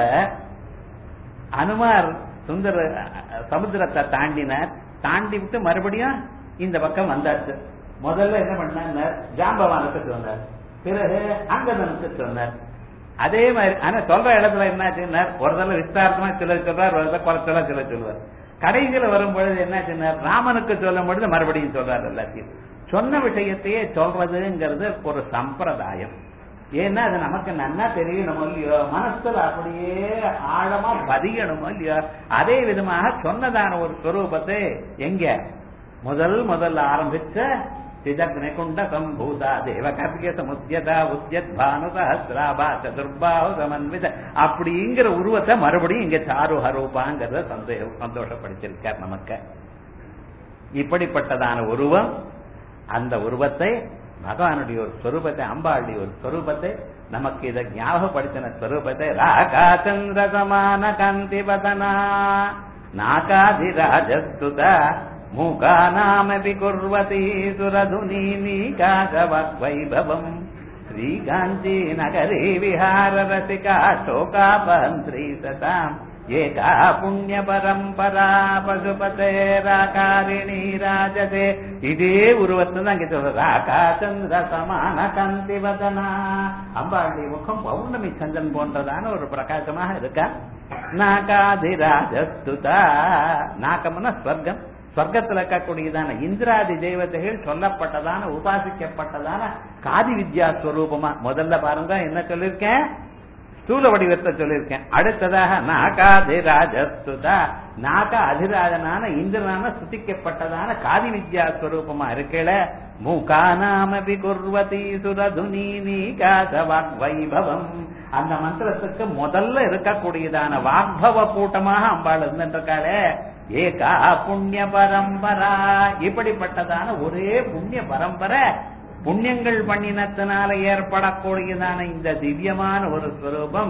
அனுமார் சுந்தர சமுத்திரத்தை தாண்டினார் தாண்டி விட்டு மறுபடியும் இந்த பக்கம் வந்தாச்சு முதல்ல என்ன பண்ணார் ஜாம்பவானுக்கு சொன்னார் பிறகு அங்கதனுக்கு சொன்னார் அதே மாதிரி ஆனா சொல்ற இடத்துல என்னாச்சுன்னா ஒரு தடவை விஸ்தாரமா சிலர் சொல்றார் ஒரு தடவை குறைச்சலா சிலர் சொல்லுவார் கடைசியில வரும் பொழுது என்னாச்சுன்னா ராமனுக்கு சொல்லும் பொழுது மறுபடியும் சொல்றாரு எல்லாத்தையும் சொன்ன விஷயத்தையே சொல்றதுங்கிறது ஒரு சம்பிரதாயம் ஏன்னா அது நமக்கு நன்னா தெரியணும் இல்லையோ மனசுல அப்படியே ஆழமா பதியணும் இல்லையோ அதே விதமாக சொன்னதான ஒரு ஸ்வரூபத்தை எங்க முதல் முதல்ல ஆரம்பிச்ச சிதக்னிகுண்ட சம்பூதா தேவ கர்கிய சமுத்தியதா உத்யத் பானு சஹசிராபா சதுர்பாஹு சமன்வித அப்படிங்கிற உருவத்தை மறுபடியும் இங்க சாரு ஹரூபாங்கிறத சந்தேகம் சந்தோஷப்படுத்திருக்கார் நமக்கு இப்படிப்பட்டதான உருவம் அந்த உருவத்தை பகவானுடைய ஒரு ஸ்வரூபத்தை அம்பாளுடைய ஒரு ஸ்வரூபத்தை நமக்கு இதை ஞாபகப்படுத்தின ஸ்வரூபத்தை ராகா சந்திர சமான காந்தி வதனா நாகாதிராஜஸ்துத மூகானாமபி குர்வதி சுரதுனி நீகாசவக்வைபவம் ஸ்ரீகாஞ்சி நகரே விஹார ரசிகா சோகாபந்திரி சதாம் ஏகா புண்ணிய பரம்பரா பசுபதேராகாரிணி ராஜதே இதே உருவத்தை தான் இங்க சொல்ற ராகா சந்திர சமான கந்தி வதனா அம்பாளுடைய முகம் பௌர்ணமி சந்திரன் போன்றதான ஒரு பிரகாசமாக இருக்கா நாகாதிராஜஸ்துதா நாகம்னா ஸ்வர்க்கம் ஸ்வர்க்கத்தில் இருக்கக்கூடியதான இந்திராதி தேவதைகள் சொல்லப்பட்டதான உபாசிக்கப்பட்டதான காதி வித்யா ஸ்வரூபமா முதல்ல பாருங்க என்ன சொல்லிருக்கேன் ஸ்தூல வடிவத்தை சொல்லியிருக்கேன் அடுத்ததாக நாகாதிராஜஸ்துதா நாக அதிராஜனான இந்திரனான சுத்திக்கப்பட்டதான காதி வித்யா ஸ்வரூபமா இருக்கல மூகானாமபி குர்வதி சுரதுனி நீகாத வைபவம் அந்த மந்திரத்துக்கு முதல்ல இருக்கக்கூடியதான வாக்பவ கூட்டமாக அம்பாள் இருந்திருக்காளே ஏகா புண்ணிய பரம்பரா இப்படிப்பட்டதான ஒரே புண்ணிய பரம்பரை புண்ணியங்கள் பண்ணினத்தினால ஏற்படக்கூடியதான இந்த திவ்யமான ஒரு ஸ்வரூபம்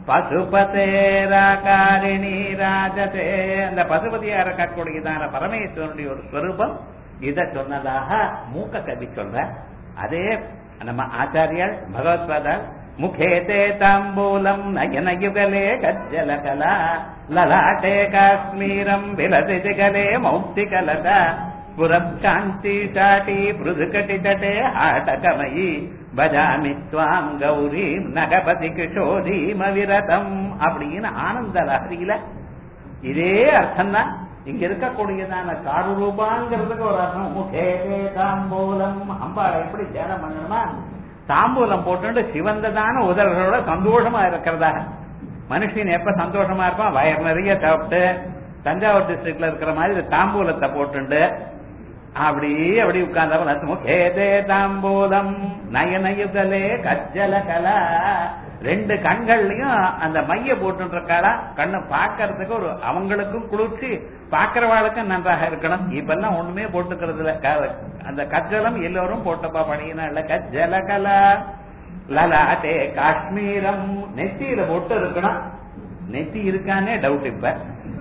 பசுபதேராகாரிணி ராஜதே அந்த பசுபதியா இருக்கக்கூடியதான பரமேஸ்வரனுடைய ஒரு ஸ்வரூபம் இத சொன்னதாக மூக்க கவி சொல்ற அதே நம்ம ஆச்சாரியால் பகவத்பாதால் முகே தே தாம்பூலம் நயனயுகலே கஜ்ஜல கலா லலாட்டே காஷ்மீரம் விலசி திகலே மௌக்தி கலதா புரப்காந்தி சாட்டி பிருதுகட்டி தட்டே ஆட்டகமயி பஜாமி துவாம் கௌரீம் நகபதி கிஷோதீம விரதம் அப்படின்னு ஆனந்த லஹரியில இதே அர்த்தம் தான் இங்க இருக்கக்கூடியதான காடு ரூபாங்கிறதுக்கு ஒரு அர்த்தம் முகே தாம்பூலம் அம்பாளை எப்படி தியானம் பண்ணணுமா தாம்பூலம் போட்டு சிவந்ததான உதல்களோட சந்தோஷமா இருக்கிறதா மனுஷன் எப்ப சந்தோஷமா இருப்பான் வயர் நிறைய சாப்பிட்டு தஞ்சாவூர் டிஸ்ட்ரிக்ட்ல இருக்கிற மாதிரி தாம்பூலத்தை போட்டுண்டு அப்படி அப்படி உட்கார்ந்தவன் முகேதே தாம்பூலம் நயனயுகலே கஜ்ஜல கலா ரெண்டு கண்கள்லயும் அந்த மைய போட்டு இருக்காளா கண்ணை பாக்கிறதுக்கு ஒரு அவங்களுக்கும் குளிர்ச்சி பாக்கிறவாளுக்கும் நன்றாக இருக்கணும் இப்பெல்லாம் ஒண்ணுமே போட்டுக்கிறது இல்ல க- அந்த கஜ்ஜலம் எல்லோரும் போட்டப்பா பணியினா இல்ல கஜ்ஜல கலா லலாட்டே காஷ்மீரம் நெத்தியில பொட்டு இருக்கணும் நெத்தி இருக்கானே டவுட் இப்ப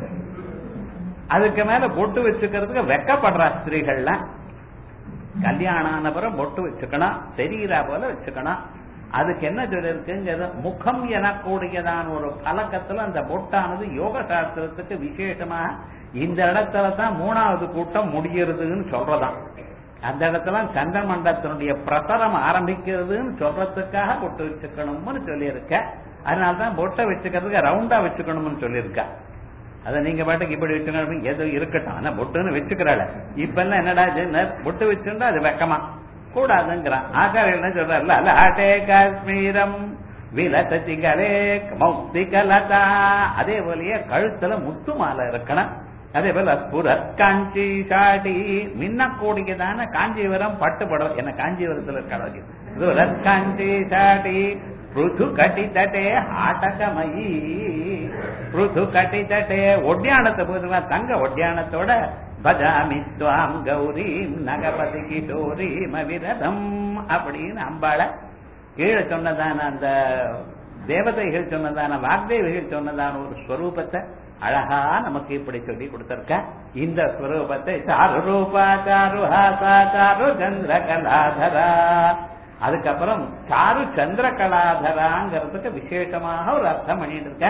அதுக்கு மேல பொட்டு வச்சுக்கிறதுக்கு வெக்கப்படுறா ஸ்திரீகள்லாம் கல்யாணம் ஆனப்புறம் பொட்டு வச்சுக்கணும் தெரிகிறா போல வச்சுக்கணும் அதுக்கு என்ன சொல்லிருக்குங்கிறது முகம் எனக்கூடியதான ஒரு பழக்கத்துல அந்த பொட்டானது யோக சாஸ்திரத்துக்கு விசேஷமா இந்த இடத்துல தான் மூணாவது கூட்டம் முடிகிறதுன்னு சொல்றதாம் அந்த இடத்துல சந்திரமண்டலத்தினுடைய பிரசரம் ஆரம்பிக்கிறதுன்னு சொல்றதுக்காக பொட்டு வச்சுக்கணும்னு சொல்லியிருக்க அதனாலதான் பொட்டை வச்சுக்கிறதுக்கு ரவுண்டா வச்சுக்கணும்னு சொல்லியிருக்கா அதை நீங்க பாட்டுக்கு இப்படி வச்சுக்கணும் ஏதோ இருக்கட்டும் ஆனா பொட்டுன்னு வச்சுக்கிறாள் இப்ப எல்லாம் என்னடா இது, பொட்டு வச்சுட்டா அது வெக்கமா கூடாதுங்கிறான் ஆச்சாரியர் என்ன சொல்றாருல அல்ல ஆட்டே காஷ்மீரம் விலசதிகளே மௌக்திகலதா அதே போலயே கழுத்துல முத்து மாலை இருக்கணும் அதே போல புரத் காஞ்சி சாடி மின்னக்கூடியதான காஞ்சிபுரம் பட்டு படம் என்ன காஞ்சிபுரத்துல இருக்க புரத் காஞ்சி சாடி ருது கட்டி தட்டே ஆட்டகமயி ருது கட்டி தட்டே ஒட்டியானத்தை போதுமா தங்க ஒட்டியானத்தோட பஜாமி துவாம் கௌரி நகபதி கிஷோரி மவிரதம் அப்படின்னு அம்பாள கீழே சொன்னதான அந்த தேவதைகள் சொன்னதான வாக்தேவிகள் சொன்னதான ஒரு ஸ்வரூபத்தை அழகா நமக்கு இப்படி சொல்லி கொடுத்திருக்க இந்த ஸ்வரூபத்தை சாரு ரூபா சாரு ஹாசா சாரு சந்திர கலாதரா அதுக்கப்புறம் சாரு சந்திர கலாதராங்கிறதுக்கு விசேஷமாக ஒரு அர்த்தம் பண்ணிட்டு இருக்க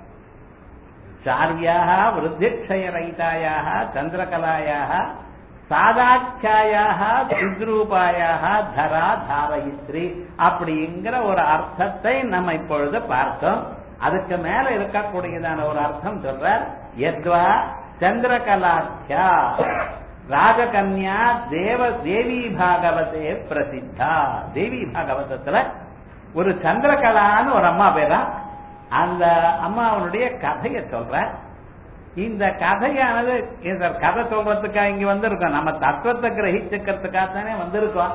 சாரியாக விருத்திக்ஷயரயிதாயாக சந்திரகலாயாக சாதாட்சாயாக சித்ரூபாயாக தரா தாரயித்ரி அப்படிங்கிற ஒரு அர்த்தத்தை நம்ம இப்பொழுது பார்த்தோம் அதுக்கு மேல இருக்கக்கூடியதான ஒரு அர்த்தம் சொல்ற எத்வா சந்திரகலாட்சா ராஜகன்யா தேவ தேவி பாகவதே பிரசித்தா தேவி பாகவதத்துல ஒரு சந்திரகலான்னு ஒரு அம்மா பேரா அந்த அம்மாவனுடைய கதையை சொல்ற இந்த கதையானது இந்த கதை சொல்றதுக்காக இங்க வந்திருக்கோம் நம்ம தத்துவத்தை கிரகிச்சுக்கிறதுக்காக தானே வந்திருக்கோம்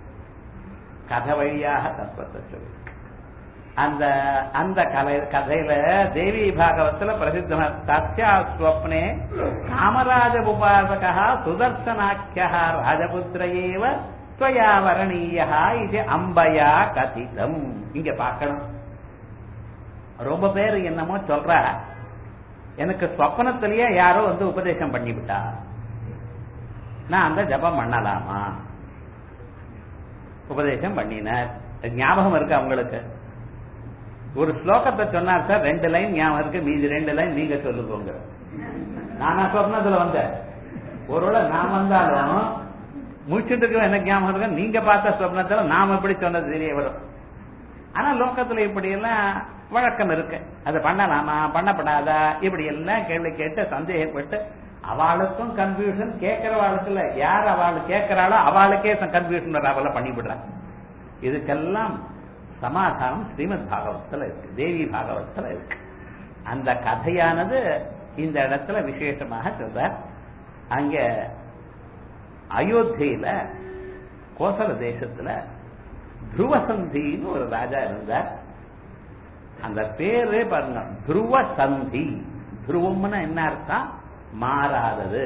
கதை வழியாக தத்துவத்தை சொல்லி அந்த அந்த கலை கதையில தேவி பாகவத்துல பிரசித்தமா தத்யா ஸ்வப்னே காமராஜ உபாசகா சுதர்சனாக்கியா ராஜபுத்திரையேவ ஸ்வயா வரணீயா இது அம்பயா கதிதம் இங்க பார்க்கணும் ரொம்ப பேர் என்னமோ சொல்ற எனக்கு சொப்பனத்திலேயே யாரோ வந்து உபதேசம் பண்ணிவிட்டா நான் அந்த ஜபம் பண்ணலாமா உபதேசம் பண்ணினார் ஞாபகம் இருக்கு அவங்களுக்கு ஒரு ஸ்லோகத்தை சொன்னார் சார் ரெண்டு லைன் ஞாபகம் இருக்கு மீதி ரெண்டு லைன் நீங்க சொல்லுங்க நானா சொன்னதுல வந்தேன் ஒருவேளை நான் வந்தாலும் முடிச்சுட்டு இருக்க எனக்கு ஞாபகம் இருக்கு நீங்க பார்த்த சொப்னத்துல நாம எப்படி சொன்னது தெரிய வரும் ஆனா லோகத்துல இப்படி எல்லாம் வழக்கம் இருக்கு அது பண்ணலாமா பண்ணப்படாதா இப்படி எல்லாம் கேள்வி கேட்டு சந்தேகப்பட்டு அவளுக்கும் கன்ஃபியூஷன் கேட்கிறவாளுக்கு இல்ல யார் அவள் கேட்கிறாளோ அவளுக்கே கன்ஃபியூஷன் அவளை பண்ணிவிடுறான் இதுக்கெல்லாம் சமாதானம் ஸ்ரீமத் பாகவத்துல இருக்கு தேவி பாகவத்துல இருக்கு அந்த கதையானது இந்த இடத்துல விசேஷமாக சொல்ற அங்க அயோத்தியில கோசல தேசத்துல துருவசந்தின்னு ஒரு ராஜா இருந்தார் அந்த பேரே பாருங்க துருவசந்தி துருவம்னு என்ன அர்த்தம் மாறாதது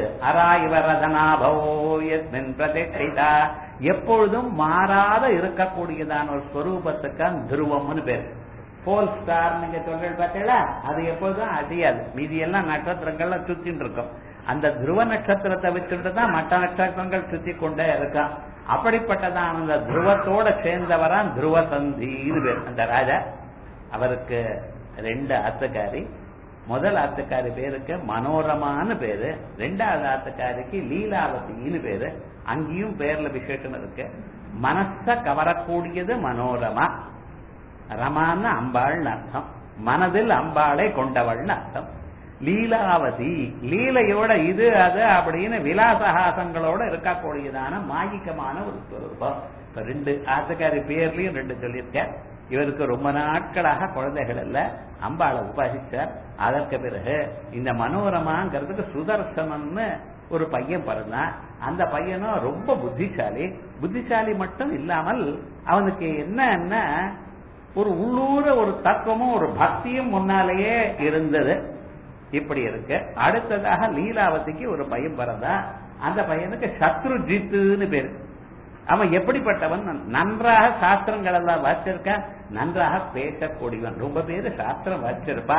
அராய்வரதனாபோயஸ்மின் பிரதிஷ்டிதா எப்பொழுதும் மாறாத இருக்கக்கூடியதான ஒரு ஸ்வரூபத்துக்கு துருவம்னு பேர் போல் ஸ்டார் நீங்க சொல்றது பார்த்தீங்களா அது எப்பொழுதும் அழியாது மீதி எல்லாம் நட்சத்திரங்கள்ல சுத்தின்னு இருக்கும் அந்த துருவ நட்சத்திரத்தை வச்சுட்டு தான் மற்ற நட்சத்திரங்கள் சுத்தி கொண்டே இருக்கும் அப்படிப்பட்டதான் அந்த துருவத்தோட சேர்ந்தவரான் துருவ சந்தின்னு பேர் அந்த ராஜா அவருக்கு ரெண்டு ஆத்துக்காரி முதல் ஆத்துக்காரி பேருக்கு மனோரமான்னு பேரு ரெண்டாவது ஆத்துக்காரிக்கு லீலாவதின்னு பேரு அங்கேயும் பேர்ல விசேஷம் இருக்கு மனச கவரக்கூடியது மனோரமா ரமான்னு அம்பாள்னு அர்த்தம் மனதில் அம்பாளை கொண்டவள்னு அர்த்தம் லீலாவதி லீலையோட இது அது அப்படின்னு விலாசஹாசங்களோட இருக்கக்கூடியதான மாயிக்கமான ஒரு ஸ்வரூபம் இப்ப ரெண்டு ஆத்துக்காரி பேர்லயும் ரெண்டு சொல்லியிருக்கேன் இவருக்கு ரொம்ப நாட்களாக குழந்தைகள் இல்ல அம்பாளை உபாசிச்சார் அதற்கு பிறகு இந்த மனோரமாங்கிறதுக்கு சுதர்சனம்னு ஒரு பையன் பிறந்தான் அந்த பையனும் ரொம்ப புத்திசாலி புத்திசாலி மட்டும் இல்லாமல் அவனுக்கு என்ன ஒரு உள்ளூர ஒரு தத்துவமும் ஒரு பக்தியும் முன்னாலேயே இருந்தது இப்படி இருக்கு அடுத்ததாக லீலாவதிக்கு ஒரு பையன் பிறந்தா அந்த பையனுக்கு சத்ருஜித்துன்னு பேரு அவன் எப்படிப்பட்டவன் நன்றாக சாஸ்திரங்கள் எல்லாம் வாசிச்சிருக்க நன்றாக பேசக்கூடியவன் ரொம்ப பேரு சாஸ்திரம் வாசிச்சிருப்பா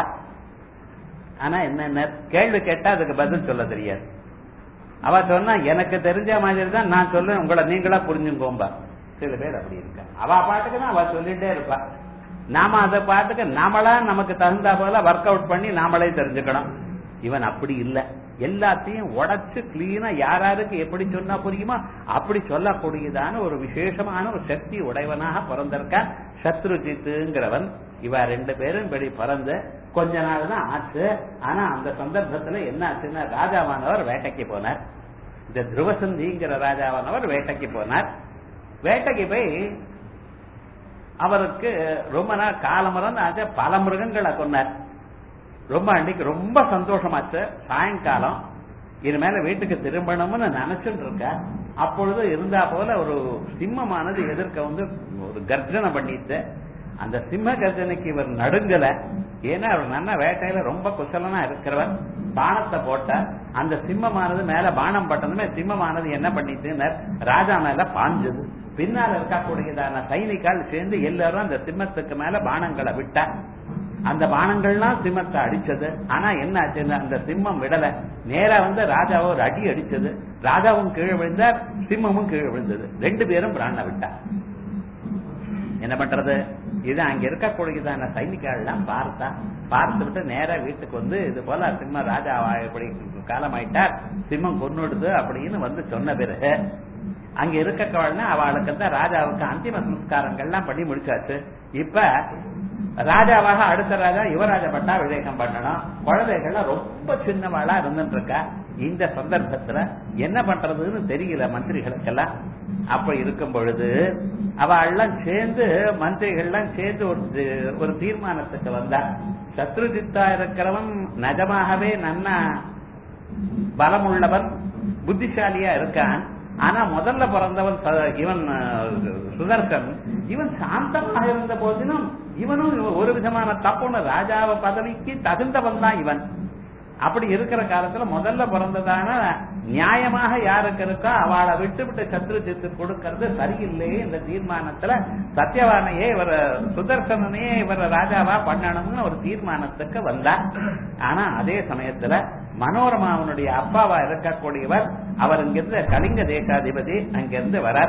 ஆனா என்னென்ன கேள்வி கேட்டா அதுக்கு பதில் சொல்ல தெரியாது அவ சொன்னா எனக்கு தெரிஞ்ச மாதிரி தான் நான் சொல்லுவேன் உங்களை நீங்களா புரிஞ்சுங்கோம்பா சில பேர் அப்படி இருக்க அவ பாட்டுக்கு தான் அவ சொல்லிட்டே இருப்பா நாம அதை பாட்டுக்கு நாமளா நமக்கு தகுந்தா போல ஒர்க் அவுட் பண்ணி நாமளே தெரிஞ்சுக்கணும் இவன் அப்படி இல்ல எல்லாத்தையும் உடைச்சு கிளீனா யாராருக்கு எப்படி சொன்னா புரியுமா அப்படி சொல்லக்கூடியதான ஒரு விசேஷமான ஒரு சக்தி உடையவனாக பிறந்திருக்கான் சத்ருஜித்துங்கிறவன் இவ ரெண்டு பேரும் இப்படி பிறந்து கொஞ்ச நாள் தான் ஆச்சு ஆனா அந்த சந்தர்ப்பத்துல என்ன ஆச்சுன்னா ராஜாவானவர் வேட்டைக்கு போனார் இந்த துருவசந்திங்கிற ராஜாவானவர் வேட்டைக்கு போனார் வேட்டைக்கு போய் அவருக்கு ரொம்ப நாள் காலமரம் ஆச்சு பல மிருகங்களை கொண்டார் ரொம்ப அன்னைக்கு ரொம்ப சந்தோஷமாச்சு சாயங்காலம் இனிமேல வீட்டுக்கு திரும்பணும்னு நினைச்சுட்டு இருக்க அப்பொழுது இருந்தா போல ஒரு சிம்மமானது எதிர்க்க வந்து ஒரு கர்ஜனை பண்ணிட்டு அந்த சிம்ம கர்ஜனைக்கு இவர் நடுங்கல ஏன்னா அவர் நல்ல வேட்டையில ரொம்ப குசலனா இருக்கிறவர் பானத்தை போட்ட அந்த சிம்மமானது மேல பானம் பட்டதுமே சிம்மமானது என்ன பண்ணிட்டு ராஜா மேல பாஞ்சது பின்னால இருக்கக்கூடியதான சைனிக்கால் சேர்ந்து எல்லாரும் அந்த சிம்மத்துக்கு மேல பானங்களை விட்டா அந்த பானங்கள்லாம் சிம்மத்தை அடிச்சது ஆனா என்ன ஆச்சுன்னா அந்த சிம்மம் விடல நேரா வந்து ராஜாவை ஒரு அடி அடிச்சது ராஜாவும் கீழே விழுந்தார் சிம்மமும் கீழே விழுந்தது ரெண்டு பேரும் பிராண விட்டா என்ன பண்றது இது அங்க இருக்கக்கூடியதான சைனிக்கால் எல்லாம் பார்த்தா பார்த்து விட்டு நேரா வீட்டுக்கு வந்து இது போல சிம்ம ராஜாவா இப்படி காலமாயிட்டார் சிம்மம் கொன்னுடுது அப்படின்னு வந்து சொன்ன பிறகு அங்க இருக்கக்கவள்னா அவளுக்கு தான் ராஜாவுக்கு அந்திம சம்ஸ்காரங்கள்லாம் பண்ணி முடிச்சாச்சு இப்ப ராஜாவாக அடுத்த ராஜா யுவராஜ பட்டா விவேகம் பண்ணணும் குழந்தைகள்லாம் ரொம்ப சின்னவாளா இருந்துட்டு இருக்கா இந்த சந்தர்ப்பத்துல என்ன பண்றதுன்னு தெரியல மந்திரிகளுக்கெல்லாம் அப்ப இருக்கும் பொழுது அவ எல்லாம் சேர்ந்து மந்திரிகள்லாம் சேர்ந்து ஒரு ஒரு தீர்மானத்துக்கு வந்தா சத்ருஜித்தா இருக்கிறவன் நிஜமாகவே நன்னா பலமுள்ளவன் புத்திசாலியா இருக்கான் ஆனா முதல்ல பிறந்தவன் இவன் சுதர்சன் இவன் சாந்தமாக இருந்த போதிலும் இவனும் ஒரு விதமான தப்புன ராஜாவ பதவிக்கு தகுந்தவன் தான் இவன் அப்படி இருக்கிற காலத்துல முதல்ல பிறந்ததான நியாயமாக யாருக்கு இருக்கோ அவளை விட்டு விட்டு சத்ரு சித்து கொடுக்கறது சரியில்லையே இந்த தீர்மானத்துல சத்தியவானையே இவர் சுதர்சனனையே இவர் ராஜாவா பண்ணணும்னு ஒரு தீர்மானத்துக்கு வந்தார் ஆனா அதே சமயத்துல மனோரமாவனுடைய அப்பாவா இருக்கக்கூடியவர் அவர் இங்கிருந்து கலிங்க தேசாதிபதி அங்கிருந்து வரார்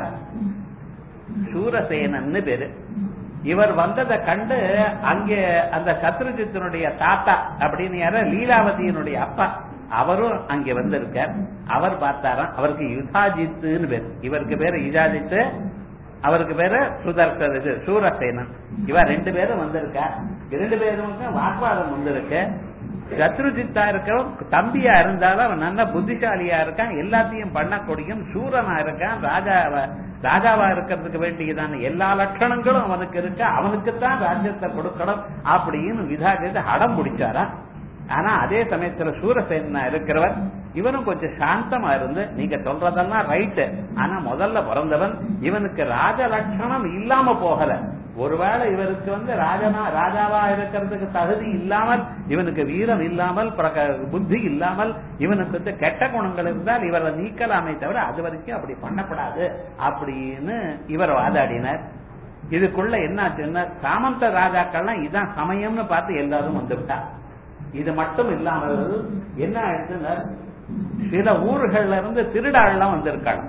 சூரசேனன்னு பேரு இவர் வந்ததை கண்டு அங்கே அந்த சத்ருஜித்தினுடைய தாத்தா அப்படின்னு யார லீலாவதியினுடைய அப்பா அவரும் அங்கே வந்திருக்கார் அவர் பார்த்தாராம் அவருக்கு யுதாஜித்துன்னு பேர் இவருக்கு பேரு யுதாஜித்து அவருக்கு பேரு சுதர்சன் இது சூரசேனன் இவர் ரெண்டு பேரும் வந்திருக்கார் இரண்டு பேரும் வாக்குவாதம் வந்திருக்கு சத்ருஜித்தா இருக்கிறவன் தம்பியா இருந்தாலும் அவன் நல்ல புத்திசாலியா இருக்கான் எல்லாத்தையும் பண்ணக்கூடியும் சூரனா இருக்கான் ராஜாவா ராஜாவா இருக்கிறதுக்கு வேண்டியதான எல்லா லட்சணங்களும் அவனுக்கு இருக்கு அவனுக்குத்தான் ராஜ்யத்தை கொடுக்கணும் அப்படின்னு விதாஜத்தை அடம் பிடிச்சாரா ஆனா அதே சமயத்துல சூரசேனா இருக்கிறவர் இவனும் கொஞ்சம் சாந்தமா இருந்து நீங்க சொல்றதெல்லாம் ரைட்டு ஆனா முதல்ல பிறந்தவன் இவனுக்கு ராஜ லட்சணம் இல்லாம போகல ஒருவேளை இவருக்கு வந்து ராஜனா ராஜாவா இருக்கிறதுக்கு தகுதி இல்லாமல் இவனுக்கு வீரம் இல்லாமல் புத்தி இல்லாமல் இவனுக்கு வந்து கெட்ட குணங்கள் இருந்தால் இவரை நீக்கலாமே தவிர அது வரைக்கும் அப்படி பண்ணப்படாது அப்படின்னு இவர் வாதாடினார் இதுக்குள்ள என்னாச்சுன்னா சாமந்த ராஜாக்கள்லாம் இதான் சமயம்னு பார்த்து எல்லாரும் வந்துவிட்டா இது மட்டும் இல்லாமல் என்ன ஆயிடுச்சுன்னா சில ஊர்கள்ல இருந்து திருடாள்லாம் வந்திருக்காங்க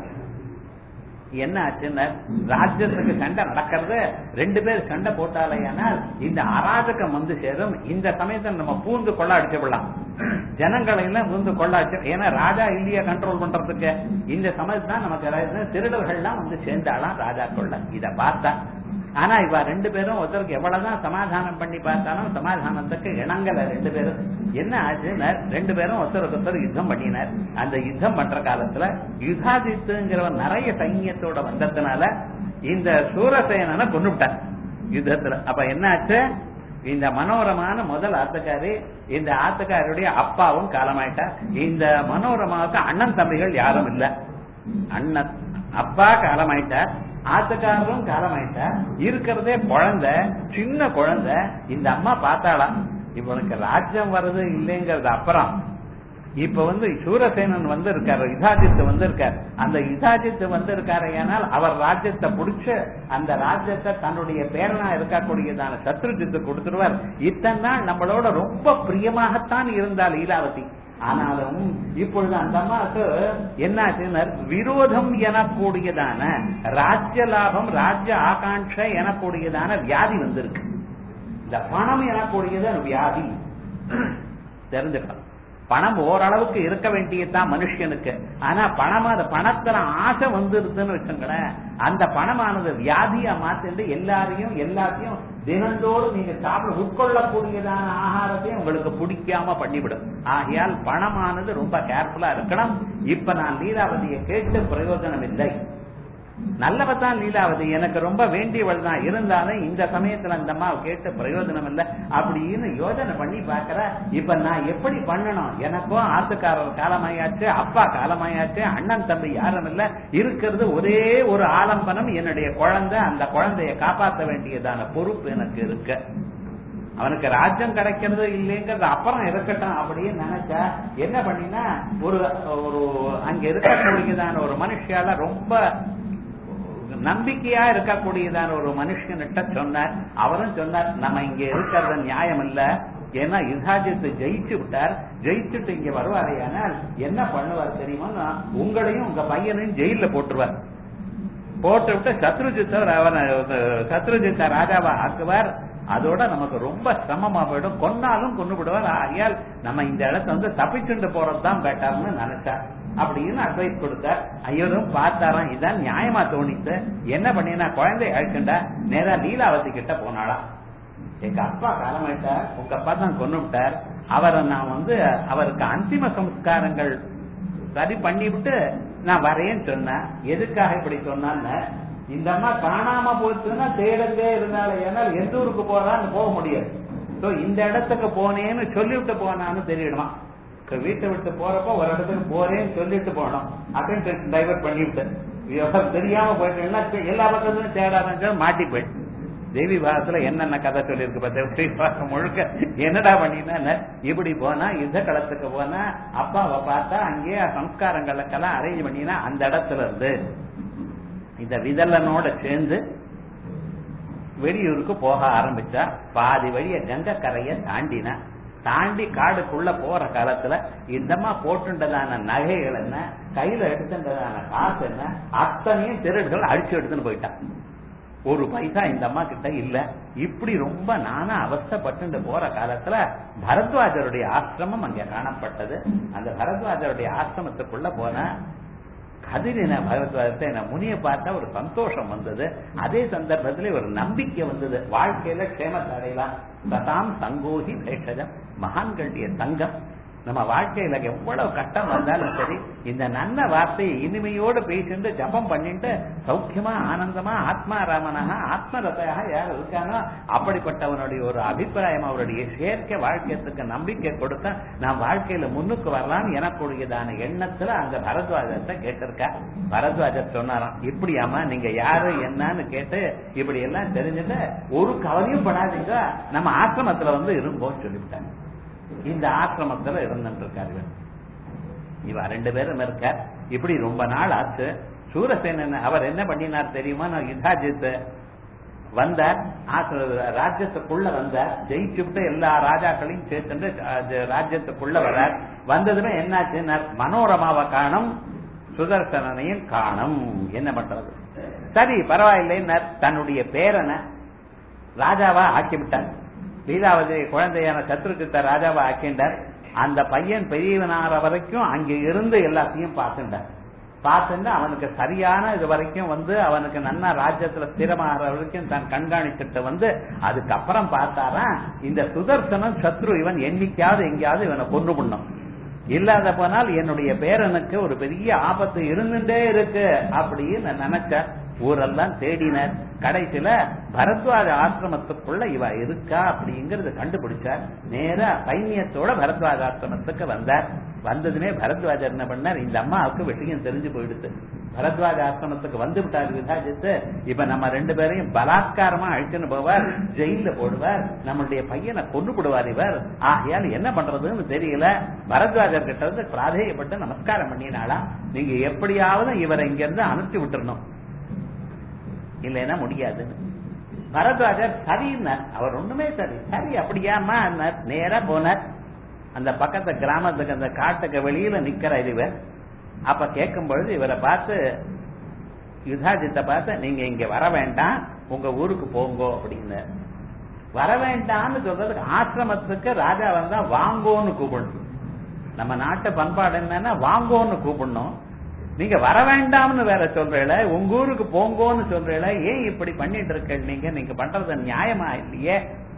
என்ன ஆச்சுன்னா ராஜ்யத்துக்கு சண்டை நடக்கிறது ரெண்டு பேர் சண்டை போட்டாலேயானால் இந்த அராஜகம் வந்து சேரும் இந்த சமயத்தில் நம்ம பூந்து கொள்ள அடிச்சு விடலாம் ஜனங்களை எல்லாம் பூந்து கொள்ள அடிச்சு ஏன்னா ராஜா இல்லையா கண்ட்ரோல் பண்றதுக்கு இந்த சமயத்து தான் நமக்கு திருடர்கள்லாம் வந்து சேர்ந்தாலாம் ராஜா கொள்ள இத பார்த்தா ஆனா இவ ரெண்டு பேரும் ஒருத்தருக்கு எவ்வளவுதான் சமாதானம் பண்ணி பார்த்தாலும் சமாதானத்துக்கு இணங்கல ரெண்டு பேரும் என்ன ஆச்சுன்னா ரெண்டு பேரும் ஒருத்தருக்கு ஒருத்தர் யுத்தம் பண்ணினார் அந்த யுத்தம் பண்ற காலத்துல யுகாதித்துங்கிறவன் நிறைய சைன்யத்தோட வந்ததுனால இந்த சூரசேனனை கொண்டுட்டார் யுத்தத்துல அப்ப என்ன ஆச்சு இந்த மனோரமான முதல் ஆத்துக்காரி இந்த ஆத்துக்காருடைய அப்பாவும் காலமாயிட்டார் இந்த மனோரமாவுக்கு அண்ணன் தம்பிகள் யாரும் இல்ல அண்ணன் அப்பா காலமாயிட்டார் ஆத்துக்காரரும் காலமாயிட்டார் இருக்கிறதே குழந்தை சின்ன குழந்தை இந்த அம்மா பார்த்தாளாம் இவனுக்கு ராஜ்யம் வர்றது இல்லைங்கிறது அப்புறம் இப்ப வந்து சூரசேனன் வந்து இருக்காரு இதாஜித் வந்து இருக்காரு அந்த இதாஜித் வந்து இருக்காரு ஏனால் அவர் ராஜ்யத்தை புடிச்சு அந்த ராஜ்யத்தை தன்னுடைய பேரனா இருக்கக்கூடியதான சத்ருஜித்து கொடுத்துருவார் இத்தனை நாள் நம்மளோட ரொம்ப பிரியமாகத்தான் இருந்தால் லீலாவதி ஆனாலும் இப்பொழுது அந்த அம்மாவுக்கு என்னாச்சுன்னா விரோதம் எனக்கூடியதான ராஜ்ய லாபம் ராஜ்ய ஆகாட்ச எனக்கூடியதான வியாதி வந்திருக்கு இந்த பணம் எனக்கூடியது வியாதி தெரிஞ்சுக்கலாம் பணம் ஓரளவுக்கு இருக்க வேண்டியதுதான் மனுஷனுக்கு ஆனா பணம் அந்த பணத்துல ஆசை வந்துருதுன்னு வச்சுங்களேன் அந்த பணமானது வியாதியா மாத்திட்டு எல்லாரையும் எல்லாத்தையும் தினந்தோறும் நீங்க சாப்பிட உட்கொள்ளக்கூடியதான ஆகாரத்தையும் உங்களுக்கு பிடிக்காம பண்ணிவிடும் ஆகையால் பணமானது ரொம்ப கேர்ஃபுல்லா இருக்கணும் இப்ப நான் லீலாவதியை கேட்டு பிரயோஜனம் இல்லை நல்லவதான் லீலாவதி எனக்கு ரொம்ப வேண்டியவள் தான் இருந்தாலும் இந்த சமயத்துல அந்த அம்மா கேட்டு பிரயோஜனம் இல்லை அப்படின்னு யோஜனை பண்ணி பாக்குற இப்ப நான் எப்படி பண்ணணும் எனக்கும் ஆத்துக்காரர் காலமாயாச்சு அப்பா காலமாயாச்சு அண்ணன் தம்பி யாரும் இல்ல இருக்கிறது ஒரே ஒரு ஆலம்பனம் என்னுடைய குழந்தை அந்த குழந்தைய காப்பாற்ற வேண்டியதான பொறுப்பு எனக்கு இருக்கு அவனுக்கு ராஜ்யம் கிடைக்கிறது இல்லைங்கிறது அப்புறம் இருக்கட்டும் அப்படின்னு நினைச்சா என்ன பண்ணினா ஒரு ஒரு அங்க இருக்கக்கூடியதான ஒரு மனுஷியால ரொம்ப நம்பிக்கையா இருக்கக்கூடியதான ஒரு மனுஷன்கிட்ட சொன்னார் அவரும் சொன்னார் நம்ம இங்க இருக்கிறது நியாயம் இல்ல ஏன்னா யுதாஜித்து ஜெயிச்சு விட்டார் ஜெயிச்சுட்டு இங்க வருவாரையானால் என்ன பண்ணுவார் தெரியுமா உங்களையும் உங்க பையனையும் ஜெயில போட்டுருவார் போட்டு விட்டு சத்ருஜித்தர் அவனை சத்ருஜித்த ராஜாவா ஆக்குவார் அதோட நமக்கு ரொம்ப சிரமமா போயிடும் கொன்னாலும் கொண்டு விடுவார் ஆகையால் நம்ம இந்த இடத்த வந்து தப்பிச்சுண்டு போறதுதான் பெட்டர்னு நினைச்சார் அப்படின்னு அட்வைஸ் கொடுத்தார் ஐயரும் பார்த்தாராம் இதான் நியாயமா தோணித்து என்ன பண்ணினா குழந்தை அழைச்சுண்டா நேரா லீலாவதி கிட்ட போனாளா எங்க அப்பா காலமாயிட்டார் உங்க அப்பா தான் கொண்டு விட்டார் அவரை நான் வந்து அவருக்கு அந்திம சம்ஸ்காரங்கள் சரி பண்ணிவிட்டு நான் வரேன்னு சொன்னேன் எதுக்காக இப்படி சொன்னான்னு இந்த அம்மா காணாம போச்சுன்னா தேடந்தே இருந்தால ஏன்னால் எந்த ஊருக்கு போறான்னு போக முடியாது சோ இந்த இடத்துக்கு போனேன்னு சொல்லிவிட்டு போனான்னு தெரியணுமா வீட்டை விட்டு போறப்போ ஒரு இடத்துக்கு போறேன்னு சொல்லிட்டு போனோம் அட்டென்ஷன் டைவர்ட் பண்ணிவிட்டு தெரியாம போயிட்டேன்னா எல்லா பக்கத்துலயும் தேடாத மாட்டி போயிட்டு தேவி பாகத்துல என்னென்ன கதை சொல்லியிருக்கு பார்த்தா முழுக்க என்னடா பண்ணினா இப்படி போனா யுத்த களத்துக்கு போனா அப்பாவை பார்த்தா அங்கேயே சம்ஸ்காரங்களுக்கெல்லாம் அரேஞ்ச் பண்ணினா அந்த இடத்துல இருந்து இந்த விதலனோட சேர்ந்து வெளியூருக்கு போக ஆரம்பிச்சா பாதி வழிய கங்கை கரைய தாண்டினா தாண்டி காடுக்குள்ள போற காலத்துல இந்தமா போட்டுண்டதான நகைகள் என்ன கையில எடுத்துட்டதான காசு என்ன அத்தனையும் திருடுகள் அடிச்சு எடுத்துன்னு போயிட்டான் ஒரு பைசா இந்த அம்மா கிட்ட இல்ல இப்படி ரொம்ப நானா அவஸ்தப்பட்டு போற காலத்துல பரத்வாஜருடைய ஆசிரமம் அங்க காணப்பட்டது அந்த பரத்வாஜருடைய ஆசிரமத்துக்குள்ள போன கதிரின பகவத்வாதத்தை என்ன முனிய பார்த்தா ஒரு சந்தோஷம் வந்தது அதே சந்தர்ப்பத்தில் ஒரு நம்பிக்கை வந்தது வாழ்க்கையில க்ஷேமத்தை அடையலாம் சதாம் சங்கோகி பேஷஜம் மகான்களுடைய சங்கம் நம்ம வாழ்க்கையில எவ்வளவு கஷ்டம் வந்தாலும் சரி இந்த நல்ல வார்த்தையை இனிமையோடு பேசிட்டு ஜபம் பண்ணிட்டு சௌக்கியமா ஆனந்தமா ஆத்மாராமனாக ஆத்மரதையாக யார் இருக்கானோ அப்படிப்பட்டவனுடைய ஒரு அபிப்பிராயம் அவருடைய செயற்கை வாழ்க்கையத்துக்கு நம்பிக்கை கொடுத்தா நான் வாழ்க்கையில முன்னுக்கு வரலாம்னு எனக்குரியதான எண்ணத்துல அங்க பரத்வாஜத்தை கேட்டிருக்கா பரத்வாஜர் சொன்னாராம் இப்படியாமா நீங்க யாரு என்னன்னு கேட்டு இப்படி எல்லாம் தெரிஞ்சுட்டு ஒரு கவலையும் படாதீங்க நம்ம ஆசிரமத்துல வந்து இருங்கோன்னு சொல்லிவிட்டாங்க இந்த ஆசிரமத்துல இருந்துட்டு இருக்காரு இவ ரெண்டு பேரும் இருக்க இப்படி ரொம்ப நாள் ஆச்சு சூரசேனன் அவர் என்ன பண்ணினார் தெரியுமா நான் யுதாஜித் வந்தார் ராஜ்யத்துக்குள்ள வந்தார் ஜெயிச்சு விட்டு எல்லா ராஜாக்களையும் சேர்த்துட்டு ராஜ்யத்துக்குள்ள வரார் வந்ததுமே என்னாச்சு மனோரமாவை காணும் சுதர்சனையும் காணும் என்ன பண்றது சரி பரவாயில்லை தன்னுடைய பேரனை ராஜாவா ஆக்கிவிட்டார் லீலாவதி குழந்தையான சத்ருஜித்த ராஜாவை ஆக்கிண்டார் அந்த பையன் பெரியவனார வரைக்கும் அங்க இருந்து எல்லாத்தையும் பார்த்துட்டார் பார்த்துட்டு அவனுக்கு சரியான இது வரைக்கும் வந்து அவனுக்கு நன்னா ராஜ்யத்துல ஸ்திரமாகிற வரைக்கும் தான் கண்காணிச்சுட்டு வந்து அதுக்கப்புறம் பார்த்தாரா இந்த சுதர்சனம் சத்ரு இவன் என்னைக்காவது எங்கேயாவது இவனை கொண்டு பண்ணும் இல்லாத போனால் என்னுடைய பேரனுக்கு ஒரு பெரிய ஆபத்து இருந்துட்டே இருக்கு அப்படின்னு நினைச்சார் ஊரெல்லாம் தேடினர் கடைசியில பரத்வாஜ ஆசிரமத்துக்குள்ள இவ இருக்கா அப்படிங்கறது கண்டுபிடிச்சார் நேரா சைன்யத்தோட பரத்வாஜ ஆசிரமத்துக்கு வந்தார் வந்ததுமே பரத்வாஜர் என்ன பண்ணார் இந்த அம்மாவுக்கு விஷயம் தெரிஞ்சு போயிடுது பரத்வாஜ ஆசிரமத்துக்கு வந்து விட்டார் விதாஜித்து இப்ப நம்ம ரெண்டு பேரையும் பலாத்காரமா அழிச்சுன்னு போவார் ஜெயில போடுவார் நம்மளுடைய பையனை கொண்டு போடுவார் இவர் ஆகையால் என்ன பண்றதுன்னு தெரியல பரத்வாஜர் கிட்ட இருந்து பிராதேயப்பட்டு நமஸ்காரம் பண்ணினாளா நீங்க எப்படியாவது இவரை இங்க இருந்து அனுப்பிச்சு விட்டுறணும் இல்லைன்னா முடியாதுன்னு பரத்வாஜர் சரின்னார் அவர் ஒண்ணுமே சரி சரி அப்படியாமா நேரா போனார் அந்த பக்கத்து கிராமத்துக்கு அந்த காட்டுக்கு வெளியில நிக்கிற இவர் அப்ப கேட்கும் பொழுது இவரை பார்த்து யுதாஜித்தை பார்த்து நீங்க இங்க வர வேண்டாம் உங்க ஊருக்கு போங்கோ அப்படின்னு வர வேண்டாம்னு சொல்றதுக்கு ஆசிரமத்துக்கு ராஜா வந்தா வாங்கோன்னு கூப்பிடணும் நம்ம நாட்டு பண்பாடு என்னன்னா வாங்கோன்னு கூப்பிடணும் நீங்க வர வேண்டாம்னு வேற சொல்றீல உங்க ஊருக்கு போங்கோன்னு சொல்றீல ஏன் இப்படி பண்ணிட்டு இருக்க நீங்க நீங்க பண்றது நியாயமா இல்லையே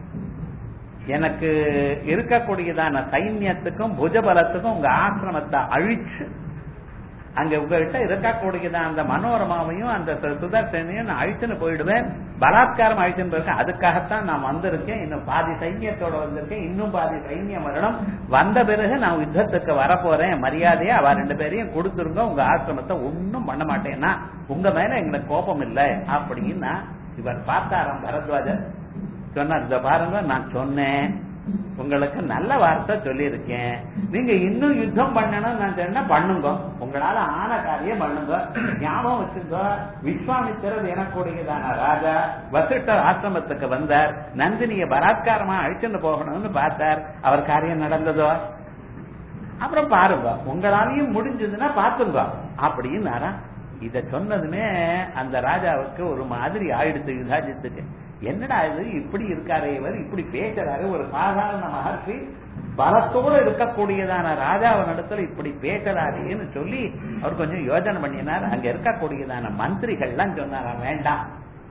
எனக்கு இருக்கக்கூடியதான சைன்யத்துக்கும் புஜபலத்துக்கும் உங்க ஆசிரமத்தை அழிச்சு அங்க உங்ககிட்ட இருக்கக்கூடியதான் அந்த மனோரமாவையும் அந்த சுதர்சனையும் நான் அழிச்சுன்னு போயிடுவேன் பலாத்காரம் அழிச்சுன்னு போயிருக்கேன் அதுக்காகத்தான் நான் வந்திருக்கேன் இன்னும் பாதி சைன்யத்தோட வந்திருக்கேன் இன்னும் பாதி சைன்யம் வரணும் வந்த பிறகு நான் யுத்தத்துக்கு வரப்போறேன் மரியாதையா அவ ரெண்டு பேரையும் கொடுத்துருங்க உங்க ஆசிரமத்தை ஒன்னும் பண்ண மாட்டேன்னா உங்க மேல எங்களுக்கு கோபம் இல்லை அப்படின்னா இவர் பார்த்தாராம் பரத்வாஜர் சொன்னார் இந்த பாருங்க நான் சொன்னேன் உங்களுக்கு நல்ல வார்த்தை சொல்லியிருக்கேன் நீங்க இன்னும் யுத்தம் பண்ணணும் நான் சொன்னா பண்ணுங்க உங்களால ஆன காரியம் பண்ணுங்க ஞாபகம் வச்சுங்க விஸ்வாமித்திரர் எனக்கூடியதான ராஜா வசிஷ்டர் ஆசிரமத்துக்கு வந்தார் நந்தினிய பலாத்காரமா அழிச்சுட்டு போகணும்னு பார்த்தார் அவர் காரியம் நடந்ததோ அப்புறம் பாருங்க உங்களாலையும் முடிஞ்சதுன்னா பாத்துங்க அப்படின்னாரா இத சொன்னதுமே அந்த ராஜாவுக்கு ஒரு மாதிரி ஆயிடுத்து யுதாஜித்துக்கு என்னடா இது இப்படி இருக்காரே இவர் இப்படி பேசுறாரு ஒரு சாதாரண மகர்ஷி பலத்தோடு இருக்கக்கூடியதான ராஜாவின் இடத்துல இப்படி பேசுறாருன்னு சொல்லி அவர் கொஞ்சம் யோஜனை பண்ணினார் அங்க இருக்கக்கூடியதான மந்திரிகள்லாம் சொன்னாரா வேண்டாம்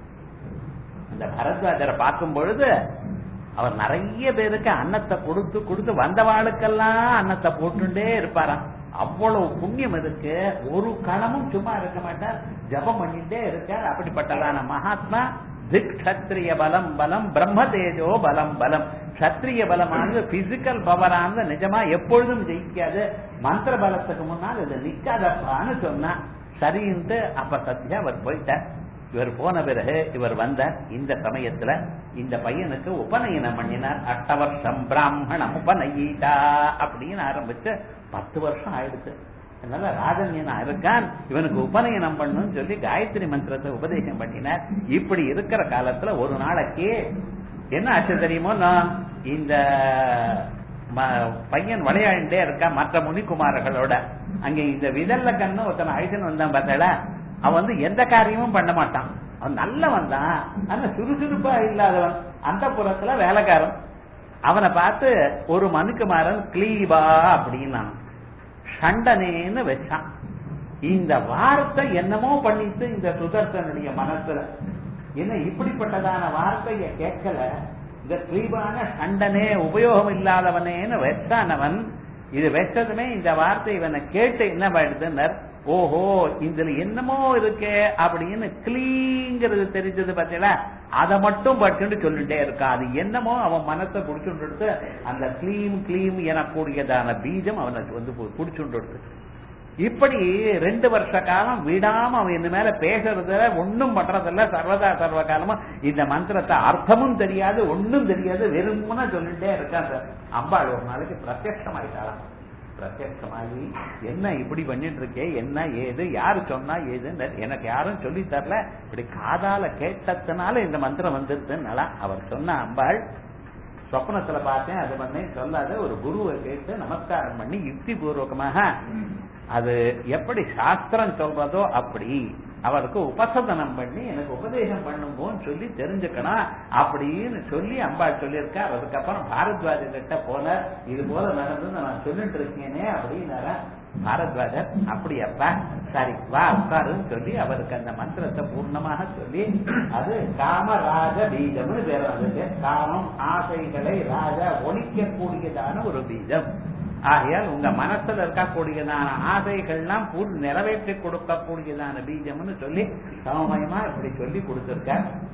அந்த பரத்வாஜரை பார்க்கும் பொழுது அவர் நிறைய பேருக்கு அன்னத்தை கொடுத்து கொடுத்து வந்தவாளுக்கெல்லாம் அன்னத்தை போட்டுட்டே இருப்பாராம் அவ்வளவு புண்ணியம் இருக்கு ஒரு கணமும் சும்மா இருக்க மாட்டார் ஜபம் பண்ணிட்டே இருக்கார் அப்படிப்பட்டதான மகாத்மா திக் கத்திரிய பலம் பலம் பிரம்ம தேஜோ பலம் பலம் கத்திரிய பலமானது பிசிக்கல் பவரானது நிஜமா எப்பொழுதும் ஜெயிக்காது மந்திர பலத்துக்கு முன்னால் இது நிக்காதப்பான்னு சொன்னா சரின்ட்டு அப்ப சத்யா அவர் போயிட்டார் இவர் போன பிறகு இவர் வந்த இந்த சமயத்துல இந்த பையனுக்கு உபநயனம் பண்ணினார் அட்ட வருஷம் பிராமணம் உபநயிட்டா அப்படின்னு ஆரம்பிச்சு பத்து வருஷம் ஆயிடுச்சு அதனால ராஜன்யனா இருக்கான் இவனுக்கு உபநயனம் பண்ணுன்னு சொல்லி காயத்ரி மந்திரத்தை உபதேசம் பண்ணினார் இப்படி இருக்கிற காலத்துல ஒரு நாளைக்கு என்ன ஆச்சு தெரியுமோ நான் இந்த பையன் விளையாண்டே இருக்கா மற்ற முனிக்குமாரர்களோட அங்க இந்த விதல்ல கண்ணு ஒருத்தன் அழிச்சுன்னு வந்தான் பார்த்தாளா அவன் வந்து எந்த காரியமும் பண்ண மாட்டான் அவன் நல்லவன் தான் ஆனா சுறுசுறுப்பா இல்லாதவன் அந்த புறத்துல வேலைக்காரன் அவனை பார்த்து ஒரு மனுக்குமாரன் கிளீபா அப்படின்னா சண்டனேன்னு வச்சான் இந்த வார்த்தை என்னமோ பண்ணிட்டு இந்த சுதர்சனுடைய மனசுல என்ன இப்படிப்பட்டதான வார்த்தைய கேட்கல இந்த கிளீபான சண்டனே உபயோகம் இல்லாதவனேன்னு வச்சானவன் இது வச்சதுமே இந்த வார்த்தை இவனை கேட்டு என்ன பண்ணுதுன்னர் ஓஹோ இதுல என்னமோ இருக்கே அப்படின்னு கிளீங்கிறது தெரிஞ்சது பார்த்தீங்களா அதை மட்டும் பட்டுன்னு சொல்லிட்டே இருக்கா அது என்னமோ அவன் மனசை புடிச்சுட்டு அந்த கிளீம் கிளீம் எனக்கூடியதான பீஜம் அவனுக்கு வந்து புடிச்சுட்டு இப்படி ரெண்டு வருஷ காலம் விடாம அவன் இந்த மேல பேசுறதுல ஒன்னும் பண்றதில்ல சர்வதா சர்வ காலமா இந்த மந்திரத்தை அர்த்தமும் தெரியாது ஒன்னும் தெரியாது வெறும்னா சொல்லிட்டே இருக்கான் சார் அம்பாள் ஒரு நாளைக்கு பிரத்யட்சமாயிட்டாளாம் பிரத்யட்சமாகி என்ன இப்படி பண்ணிட்டு இருக்கே என்ன ஏது யாரு சொன்னா ஏதுன்னு எனக்கு யாரும் சொல்லி தரல இப்படி காதால கேட்டதுனால இந்த மந்திரம் வந்துருதுன்னு அவர் சொன்ன அம்பாள் சொப்னத்துல பார்த்தேன் அது பண்ணி சொல்லாத ஒரு குருவை கேட்டு நமஸ்காரம் பண்ணி யுக்தி பூர்வகமாக அது எப்படி சாஸ்திரம் சொல்றதோ அப்படி அவருக்கு உபசதனம் பண்ணி எனக்கு உபதேசம் பண்ணுங்கன்னு சொல்லி தெரிஞ்சுக்கணும் அப்படின்னு சொல்லி அம்பாள் சொல்லியிருக்கா அதுக்கப்புறம் பாரத்வாஜ கிட்ட போன இது போல நடந்து நான் சொல்லிட்டு இருக்கேனே அப்படின்னாரா பாரத்வாஜர் அப்படியப்பா சரி வா உட்காருன்னு சொல்லி அவருக்கு அந்த மந்திரத்தை பூர்ணமாக சொல்லி அது காமராஜ பீஜம்னு பேர் வந்தது காமம் ஆசைகளை ராஜா ஒழிக்கக்கூடியதான ஒரு பீஜம் ஆகையால் உங்க மனசுல இருக்கக்கூடியதான ஆசைகள்லாம் பூர் நிறைவேற்றி கொடுக்கக்கூடியதான பீஜம்னு சொல்லி சமமயமா இப்படி சொல்லி கொடுத்திருக்க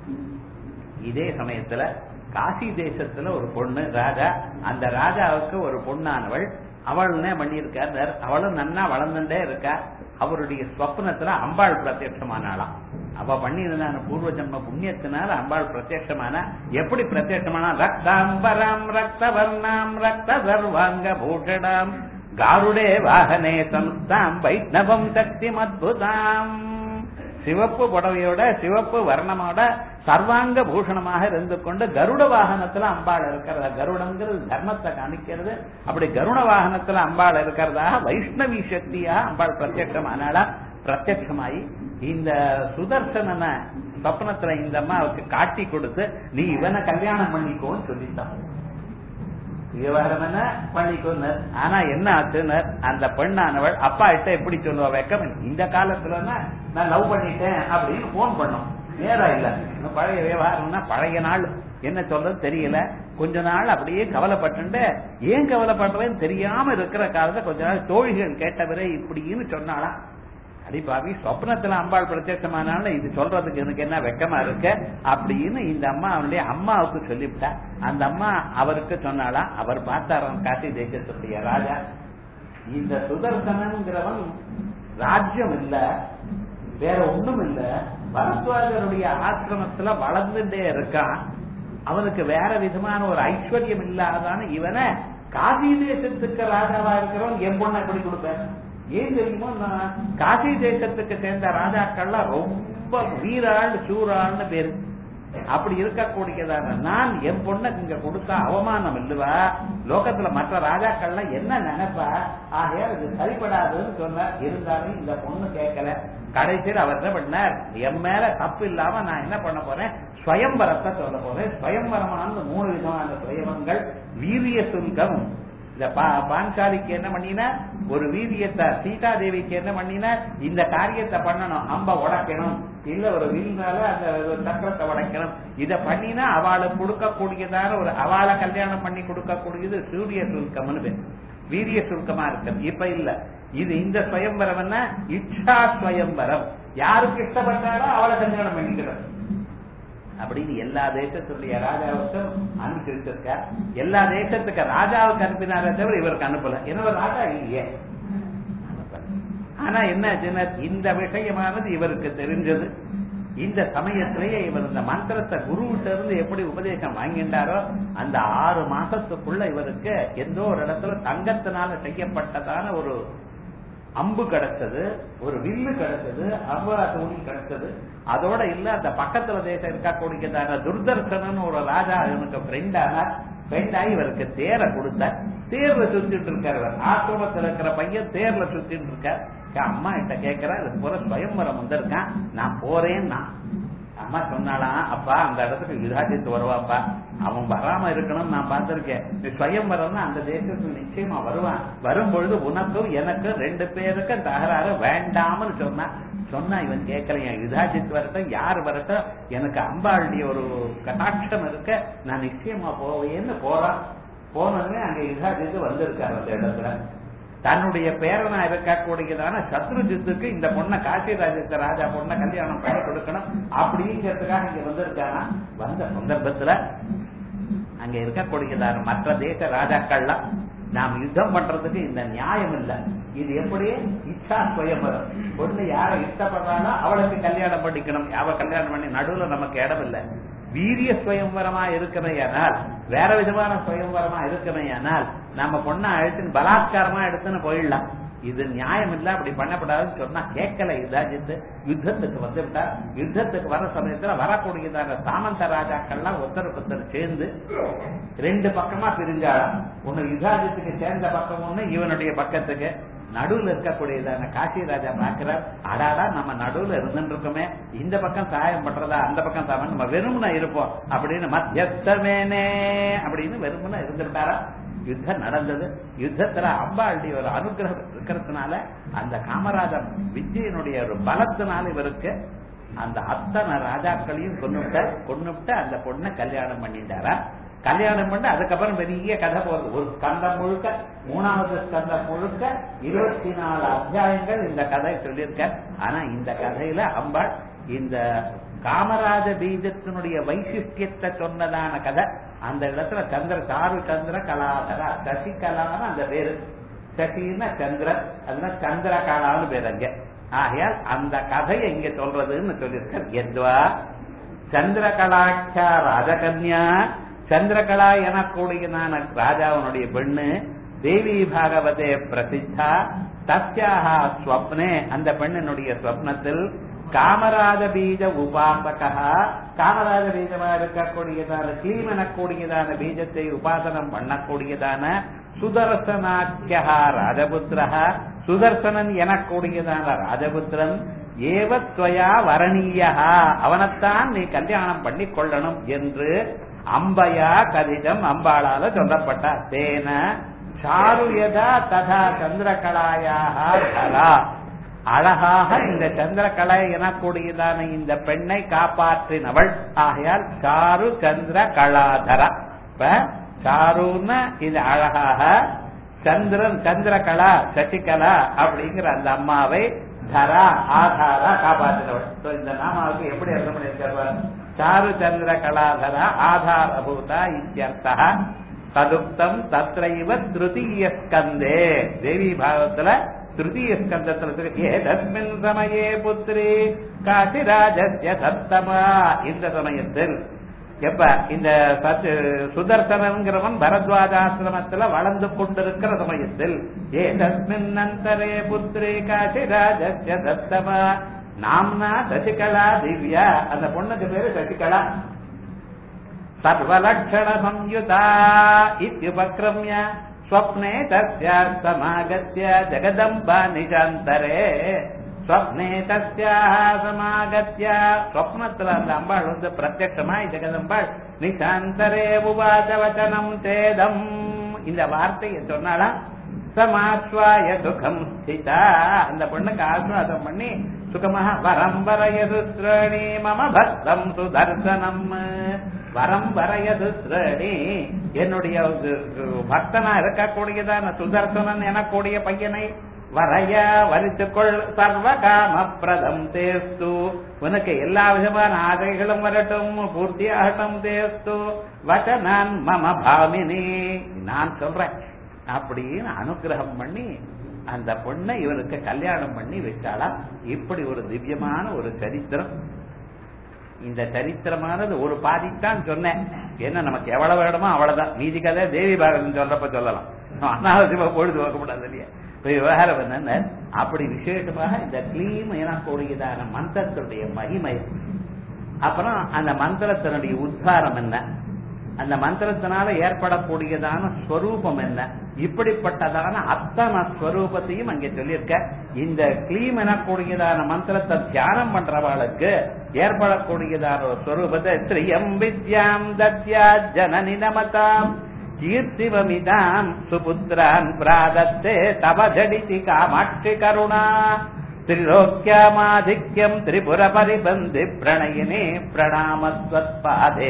இதே சமயத்துல காசி தேசத்துல ஒரு பொண்ணு ராஜா அந்த ராஜாவுக்கு ஒரு பொண்ணானவள் அவள் என்ன பண்ணியிருக்கார் அவளும் நன்னா வளர்ந்துட்டே இருக்கா அவருடைய ஸ்வப்னத்துல அம்பாள் பிரத்யட்சமானாளாம் அவ பண்ணியிருந்தான பூர்வ ஜன்ம புண்ணியத்தினால அம்பாள் பிரத்யட்சமான எப்படி பிரத்யட்சமான ரக்தாம்பரம் ரக்தவர்ணாம் ரக்த சர்வாங்க பூஷணாம் காருடே வாகனே சம்ஸ்தாம் வைஷ்ணவம் சக்தி அத்புதாம் சிவப்பு புடவையோட சிவப்பு வர்ணமோட சர்வாங்க பூஷணமாக இருந்து கொண்டு கருட வாகனத்துல அம்பாள் இருக்கிறதா கருடங்கிறது தர்மத்தை காணிக்கிறது அப்படி கருட வாகனத்துல அம்பாள் இருக்கிறதா வைஷ்ணவி சக்தியா அம்பாள் பிரத்யட்சமானாளா பிரத்யட்சமாயி இந்த சுதர்சனனை சொப்னத்துல இந்த அம்மாவுக்கு காட்டி கொடுத்து நீ இவனை கல்யாணம் பண்ணிக்கோன்னு சொல்லிட்டான் விவகாரம் என்ன பண்ணிக்கோனர் ஆனா என்ன ஆச்சுனர் அந்த பெண்ணானவள் அப்பா கிட்ட எப்படி சொல்லுவா வெக்கம் இந்த காலத்துலன்னா நான் லவ் பண்ணிட்டேன் அப்படின்னு போன் பண்ணும் நேரம் இல்ல இன்னும் பழைய விவகாரம்னா பழைய நாள் என்ன சொல்றது தெரியல கொஞ்ச நாள் அப்படியே கவலைப்பட்டு ஏன் கவலைப்படுறேன்னு தெரியாம இருக்கிற காலத்துல கொஞ்ச நாள் தோழிகள் கேட்டவரே இப்படின்னு சொன்னாலாம் அடிப்பாவி சொப்னத்துல அம்பாள் பிரத்யட்சமானால இது சொல்றதுக்கு எனக்கு என்ன வெக்கமா இருக்கு அப்படின்னு இந்த அம்மா அவனுடைய அம்மாவுக்கு சொல்லிவிட்டா அந்த அம்மா அவருக்கு சொன்னாலாம் அவர் பார்த்தாராம் காசி தேசத்துடைய ராஜா இந்த சுதர்சனங்கிறவன் ராஜ்யம் இல்ல வேற ஒண்ணும் இல்ல பரத்வாஜருடைய ஆசிரமத்துல வளர்ந்துட்டே இருக்கான் அவனுக்கு வேற விதமான ஒரு ஐஸ்வர்யம் இல்லாதான இவனை காசி தேசத்துக்கு ராஜாவா இருக்கிறவன் என் பொண்ணை எப்படி கொடுப்பேன் ஏன் தெரியுமோ நான் காசி தேசத்துக்கு சேர்ந்த ராஜாக்கள்லாம் ரொம்ப வீராள் சூராள்னு பேரு அப்படி இருக்கக்கூடியதான நான் என் பொண்ணை இங்க கொடுத்தா அவமானம் இல்லவா லோகத்துல மற்ற ராஜாக்கள்லாம் என்ன நினைப்பா ஆகையா இது சரிப்படாதுன்னு சொன்னார் இருந்தாலும் இந்த பொண்ணு கேட்கல கடைசியில் அவர் என்ன பண்ணார் என் மேல தப்பு இல்லாம நான் என்ன பண்ண போறேன் ஸ்வயம்பரத்தை சொல்ல போறேன் ஸ்வயம்பரமான மூணு விதமான சுயவங்கள் வீரிய சுல்கம் இந்த பாஞ்சாலிக்கு என்ன பண்ணினா ஒரு வீரியத்தை சீதா தேவிக்கு என்ன பண்ணினா இந்த காரியத்தை பண்ணணும் அம்ப உடைக்கணும் இல்ல ஒரு வில்னால அந்த சக்கரத்தை உடைக்கணும் இத பண்ணினா அவளுக்கு கொடுக்கக்கூடியதான ஒரு அவளை கல்யாணம் பண்ணி கொடுக்கக்கூடியது சூரிய சுல்கம்னு பேர் வீரிய சுல்கமா இருக்கு இப்ப இல்ல இது இந்த ஸ்வயம்பரம் என்ன இச்சா ஸ்வயம்பரம் யாருக்கு இஷ்டப்பட்டாரோ அவளை கல்யாணம் பண்ணிக்கிறார் அப்படின்னு எல்லா தேசத்துடைய ராஜாவுக்கும் அனுப்பிச்சிருக்கார் எல்லா தேசத்துக்கு ராஜாவுக்கு அனுப்பினாரே தவிர இவருக்கு அனுப்பல ஏன்னா ராஜா இல்லையே ஆனா என்ன இந்த விஷயமானது இவருக்கு தெரிஞ்சது இந்த சமயத்திலேயே இவர் இந்த மந்திரத்தை குருவிட்ட இருந்து எப்படி உபதேசம் வாங்கிட்டாரோ அந்த ஆறு மாசத்துக்குள்ள இவருக்கு எந்த ஒரு இடத்துல தங்கத்தினால செய்யப்பட்டதான ஒரு அம்பு கிடைச்சது ஒரு வில்லு கிடைச்சது அம்பா துணி கிடைச்சது அதோட இல்ல அந்த பக்கத்துல தேசம் இருக்கக்கூடியதான துர்தர்சனன் ஒரு ராஜா இவனுக்கு ஃப்ரெண்ட் ஆனார் ஃப்ரெண்ட் ஆகி இவருக்கு தேரை கொடுத்தார் தேர்ல சுத்திட்டு இருக்கார் இவர் ஆசிரமத்தில் இருக்கிற பையன் தேர்ல சுத்திட்டு இருக்கார் அம்மா கிட்ட கேட்கிறா இது போற ஸ்வயம்பரம் வந்திருக்கான் நான் போறேன்னா அம்மா சொன்னாலாம் அப்பா அந்த இடத்துக்கு யுதாஜித்து வருவாப்பா அவன் வராம இருக்கணும் நான் பார்த்திருக்கேன் நீ ஸ்வயம்பரம்னா அந்த தேசத்துக்கு நிச்சயமா வருவான் வரும்பொழுது உனக்கும் எனக்கும் ரெண்டு பேருக்கும் தகராறு வேண்டாம்னு சொன்னா சொன்னா இவன் கேட்கலையா யுதாஜித் வரட்டும் யார் வரட்டும் எனக்கு அம்பாளுடைய ஒரு கட்டாட்சம் இருக்க நான் நிச்சயமா போவேன்னு போறான் போனதுமே அங்க யுதாஜித்து வந்திருக்காரு அந்த இடத்துல தன்னுடைய பேரனா இருக்கக்கூடியதான சத்ருஜித்துக்கு இந்த பொண்ணை காசிராஜத்த ராஜா பொண்ணை கல்யாணம் பண்ணி கொடுக்கணும் அப்படிங்கிறதுக்காக இங்க வந்திருக்கானா வந்த சந்தர்ப்பத்துல அங்க இருக்கக்கூடியதான மற்ற தேச ராஜாக்கள்லாம் நாம் யுத்தம் பண்றதுக்கு இந்த நியாயம் இல்ல இது எப்படி இச்சா சுயம்பரம் பொண்ணு யாரை இஷ்டப்படுறாளோ அவளுக்கு கல்யாணம் பண்ணிக்கணும் அவ கல்யாணம் பண்ணி நடுவுல நமக்கு இடம் இல்ல வீரிய சுயம்பரமா இருக்கணையானால் வேற விதமான சுயம்பரமா இருக்கணையானால் நம்ம பொண்ணை அழுத்துன்னு பலாத்காரமா எடுத்துன்னு போயிடலாம் இது நியாயம் இல்ல அப்படி பண்ணப்படாதுன்னு சொன்னா கேட்கல யுதாஜித்து யுத்தத்துக்கு வந்து விட்டார் யுத்தத்துக்கு வர சமயத்துல வரக்கூடியதான சாமந்த ராஜாக்கள்லாம் ஒருத்தருக்கு ஒருத்தர் சேர்ந்து ரெண்டு பக்கமா பிரிஞ்சாலும் ஒண்ணு யுதாஜித்துக்கு சேர்ந்த பக்கம் ஒண்ணு இவனுடைய பக்கத்துக்கு நடுவுல இருக்கக்கூடியதான காசி ராஜா பாக்குறார் அடாடா நம்ம நடுவுல இருந்துட்டு இருக்கோமே இந்த பக்கம் சாயம் பண்றதா அந்த பக்கம் சாயம் நம்ம வெறுமனா இருப்போம் அப்படின்னு மத்தியஸ்தமேனே அப்படின்னு வெறுமனா இருந்துட்டாரா யுத்தம் நடந்தது யுத்தத்துல அம்பாளுடைய ஒரு அனுகிரகம் இருக்கிறதுனால அந்த காமராஜர் விஜயனுடைய ஒரு பலத்தினால இவருக்கு அந்த அத்தனை ராஜாக்களையும் கொண்டுட்ட கொண்டுட்டு அந்த பொண்ணை கல்யாணம் பண்ணிட்டாரா கல்யாணம் பண்ணி அதுக்கப்புறம் பெரிய கதை போகுது ஒரு ஸ்கந்தம் முழுக்க மூணாவது ஸ்கந்தம் முழுக்க இருபத்தி நாலு அத்தியாயங்கள் இந்த கதை சொல்லியிருக்க ஆனா இந்த கதையில அம்பாள் இந்த காமராஜ பீஜத்தினுடைய வைசிஷ்டியத்தை சொன்னதான கதை அந்த இடத்துல சந்திர சாரு சந்திர கலாதரா சசிகலான்னு அந்த பேரு சசின்னா சந்திரன் அதுதான் சந்திரகாலான்னு பேர் அங்க ஆகையால் அந்த கதையை இங்க சொல்றதுன்னு சொல்லியிருக்க எத்வா சந்திரகலாட்சா ராஜகன்யா சந்திரகலா எனக்கூடியதான ராஜாவனுடைய பெண்ணு தேவி பாகவதே பிரசித்தா தஸ்யாக ஸ்வப்னே அந்த பெண்ணினுடைய ஸ்வப்னத்தில் காமராஜ பீஜ உபாசகா காமராஜ பீஜமா இருக்கக்கூடியதான கிளீம் எனக்கூடியதான பீஜத்தை உபாசனம் பண்ணக்கூடியதான சுதர்சனாக்கியா ராஜபுத்திரா சுதர்சனன் எனக்கூடியதான ராஜபுத்திரன் ஏவத்வயா வரணீயா அவனைத்தான் நீ கல்யாணம் பண்ணி கொள்ளணும் என்று அம்பயா கதிதம் அம்பாளால சொல்லப்பட்ட தேன சாருயதா ததா சந்திரகலாயாக தரா அழகாக இந்த சந்திரகலை எனக்கூடியதான இந்த பெண்ணை காப்பாற்றினவள் ஆகையால் சாரு சந்திர கலாதரா இப்ப சாருன்னு இது அழகாக சந்திரன் சந்திரகலா சசிகலா அப்படிங்கிற அந்த அம்மாவை தரா ஆதாரா காப்பாற்றினவள் So, இந்த நாமாவுக்கு எப்படி அர்த்தம் பண்ணியிருக்கார் சாரு சந்திர கலாதரா ஆதாரபூதா இத்தியர்த்தா ததுக்தம் தத்ரைவ திருத்தீய ஸ்கந்தே தேவி பாகவத்துல திருத்தீய ஸ்கந்தத்துல இருக்கு. ஏதஸ்மின் சமயே புத்திரி காசிராஜஸ்ய சத்தமா இந்த சமயத்தில் எப்ப இந்த சத் சுதர்சனங்கிறவன் பரத்வாஜாசிரமத்துல வளர்ந்து கொண்டிருக்கிற சமயத்தில் ஏதஸ்மின் அந்தரே புத்திரி காசிராஜஸ்ய சத்தமா நாம்னா சசிகலா திவ்யா அந்த பொண்ணுக்கு பேரு சசிகலா சர்வலட்சண சம்யுதா இத்யுபக்ரம்ய ஸ்வப்னே தஸ்யா சமாகத்ய ஜெகதம்பா நிஜாந்தரே ஸ்வப்னே தஸ்யா சமாகத்ய ஸ்வப்னத்துல அந்த அம்பாள் வந்து பிரத்யட்சமாய் ஜெகதம்பாள் நிஜாந்தரே உவாச வச்சனம் சேதம் இந்த வார்த்தையை சொன்னாலா சமாஸ்வாய சுகம் ஸ்திதா அந்த பொண்ணுக்கு ஆஸ்வாதம் பண்ணி சுகமாக வரம் வரையது ஸ்ரேணி மம பக்தம் சுதர்சனம் வரம் வரையது ஸ்ரேணி என்னுடைய பக்தனா இருக்கக்கூடியதான சுதர்சனன் எனக்கூடிய பையனை வரைய வரித்துக்கொள் சர்வ காம பிரதம் தேஸ்து உனக்கு எல்லா விதமான ஆசைகளும் வரட்டும் பூர்த்தியாகட்டும் தேஸ்து வச்சனான் மம பாமினி நான் சொல்றேன் அப்படின்னு அனுகிரகம் பண்ணி அந்த பொண்ணை இவனுக்கு கல்யாணம் பண்ணி வச்சாளா இப்படி ஒரு திவ்யமான ஒரு சரித்திரம் இந்த சரித்திரமானது ஒரு பாதித்தான் சொன்னேன் என்ன நமக்கு எவ்வளவு வேணுமோ அவ்வளவுதான் மீதி கதை தேவி பாகவதன் சொல்றப்ப சொல்லலாம் அனாவசியமா பொழுது பார்க்கப்படாது இல்லையா இப்ப விவகாரம் என்னன்னு அப்படி விசேஷமாக இந்த கிளீம் எனக்கூடியதான மந்திரத்தினுடைய மகிமை அப்புறம் அந்த மந்திரத்தினுடைய உத்தாரம் என்ன அந்த மந்திரத்தினால ஏற்படக்கூடியதான ஸ்வரூபம் என்ன இப்படிப்பட்டதான அத்தனை ஸ்வரூபத்தையும் அங்கே சொல்லியிருக்க இந்த கிளீம் எனக்கூடியதான மந்திரத்தை தியானம் பண்றவாளுக்கு ஏற்படக்கூடியதான ஒரு ஸ்வரூபத்தை ஸ்ரீயம் வித்யாம் தத்யா ஜனனி நமதாம் கீர்த்திவமிதாம் சுபுத்திரான் பிராதத்தே தவஜடிதி காமாட்சி கருணா திரிலோக்கியமாதிக்யம் திரிபுர பரிபந்தி பிரணயினே பிரணாமஸ்வத்பாதே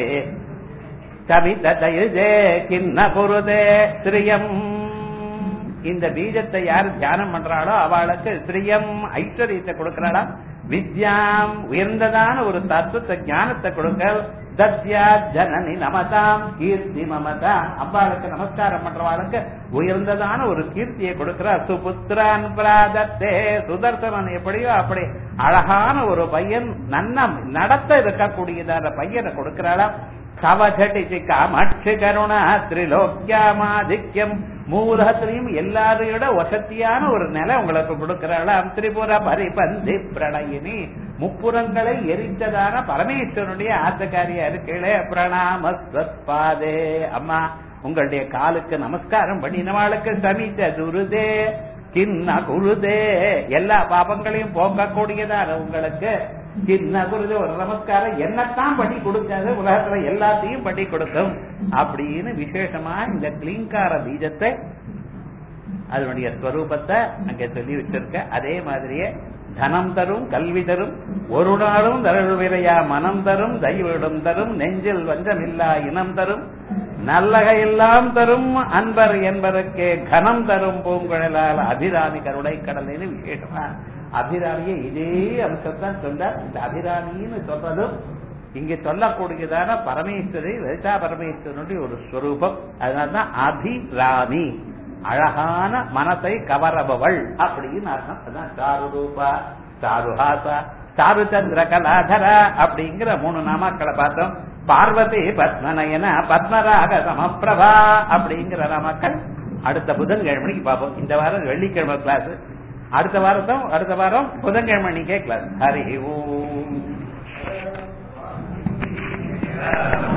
கவிதயுஜே கிண்ண குருதே ஸ்ரீயம் இந்த பீஜத்தை யார் தியானம் பண்றாளோ அவளுக்கு ஸ்ரீயம் ஐஸ்வர்யத்தை கொடுக்கிறாளா வித்யாம் உயர்ந்ததான ஒரு தத்துவத்தை ஞானத்தை கொடுக்க தத்யா ஜனனி நமதாம் கீர்த்தி மமதாம் அம்பாளுக்கு நமஸ்காரம் பண்றவாளுக்கு உயர்ந்ததான ஒரு கீர்த்தியை கொடுக்கிறார் சுபுத்திரான் பிராதத்தே சுதர்சனன் எப்படியோ அப்படி அழகான ஒரு பையன் நன்ன நடத்த இருக்கக்கூடியதான பையனை கொடுக்கிறாளா கவசடிச்சு காமாட்சி கருணா திரிலோக்கியாமாதிக்யம் மூலகத்திலையும் எல்லாரையோட வசதியான ஒரு நிலை உங்களுக்கு கொடுக்கிறாளாம் திரிபுர பரிபந்தி பிரணயினி முப்புறங்களை எரித்ததான பரமேஸ்வரனுடைய ஆத்தக்காரியா இருக்கீங்களே பிரணாமஸ்வத்பாதே அம்மா உங்களுடைய காலுக்கு நமஸ்காரம் பண்ணினவாளுக்கு சமித்த துருதே கிண்ண குருதே எல்லா பாபங்களையும் போக்கக்கூடியதான உங்களுக்கு கிண்ண குருது ஒரு நமஸ்காரம் என்னத்தான் பண்ணி கொடுக்காது உலகத்துல எல்லாத்தையும் பண்ணி கொடுக்கும் அப்படின்னு விசேஷமா இந்த கிளீங்கார பீஜத்தை அதனுடைய ஸ்வரூபத்தை அங்க சொல்லி வச்சிருக்க அதே மாதிரியே தனம் தரும் கல்வி தரும் ஒரு நாளும் தருவிரையா மனம் தரும் தெய்வம் தரும் நெஞ்சில் வஞ்சமில்லா இனம் தரும் நல்லகையெல்லாம் தரும் அன்பர் என்பதற்கே கனம் தரும் பூங்குழலால் அபிராமி கருணை கடலைன்னு விசேஷமா அபிராமியை இதே அம்சத்தான் சொன்னார் இந்த அபிராமின்னு சொல்றதும் இங்க சொல்லக்கூடியதான பரமேஸ்வரி லலிதா பரமேஸ்வரனுடைய ஒரு ஸ்வரூபம் அதனால்தான் அபிராமி அழகான மனத்தை கவரபவள் அப்படின்னு அர்த்தம் அதான் சாரு ரூபா சாருஹாசா சாருச்சந்திர கலாதரா அப்படிங்கிற மூணு நாமாக்களை பார்த்தோம் பார்வதி பத்மநயன பத்மராக சமப்பிரபா அப்படிங்கிற நாமாக்கள் அடுத்த புதன்கிழமைக்கு பார்ப்போம் இந்த வாரம் வெள்ளிக்கிழமை கிளாஸ் அடுத்த வாரத்தும் அடுத்த வாரம் புதன்கிழமைக்கே கிளாஸ் ஹரி ஓம்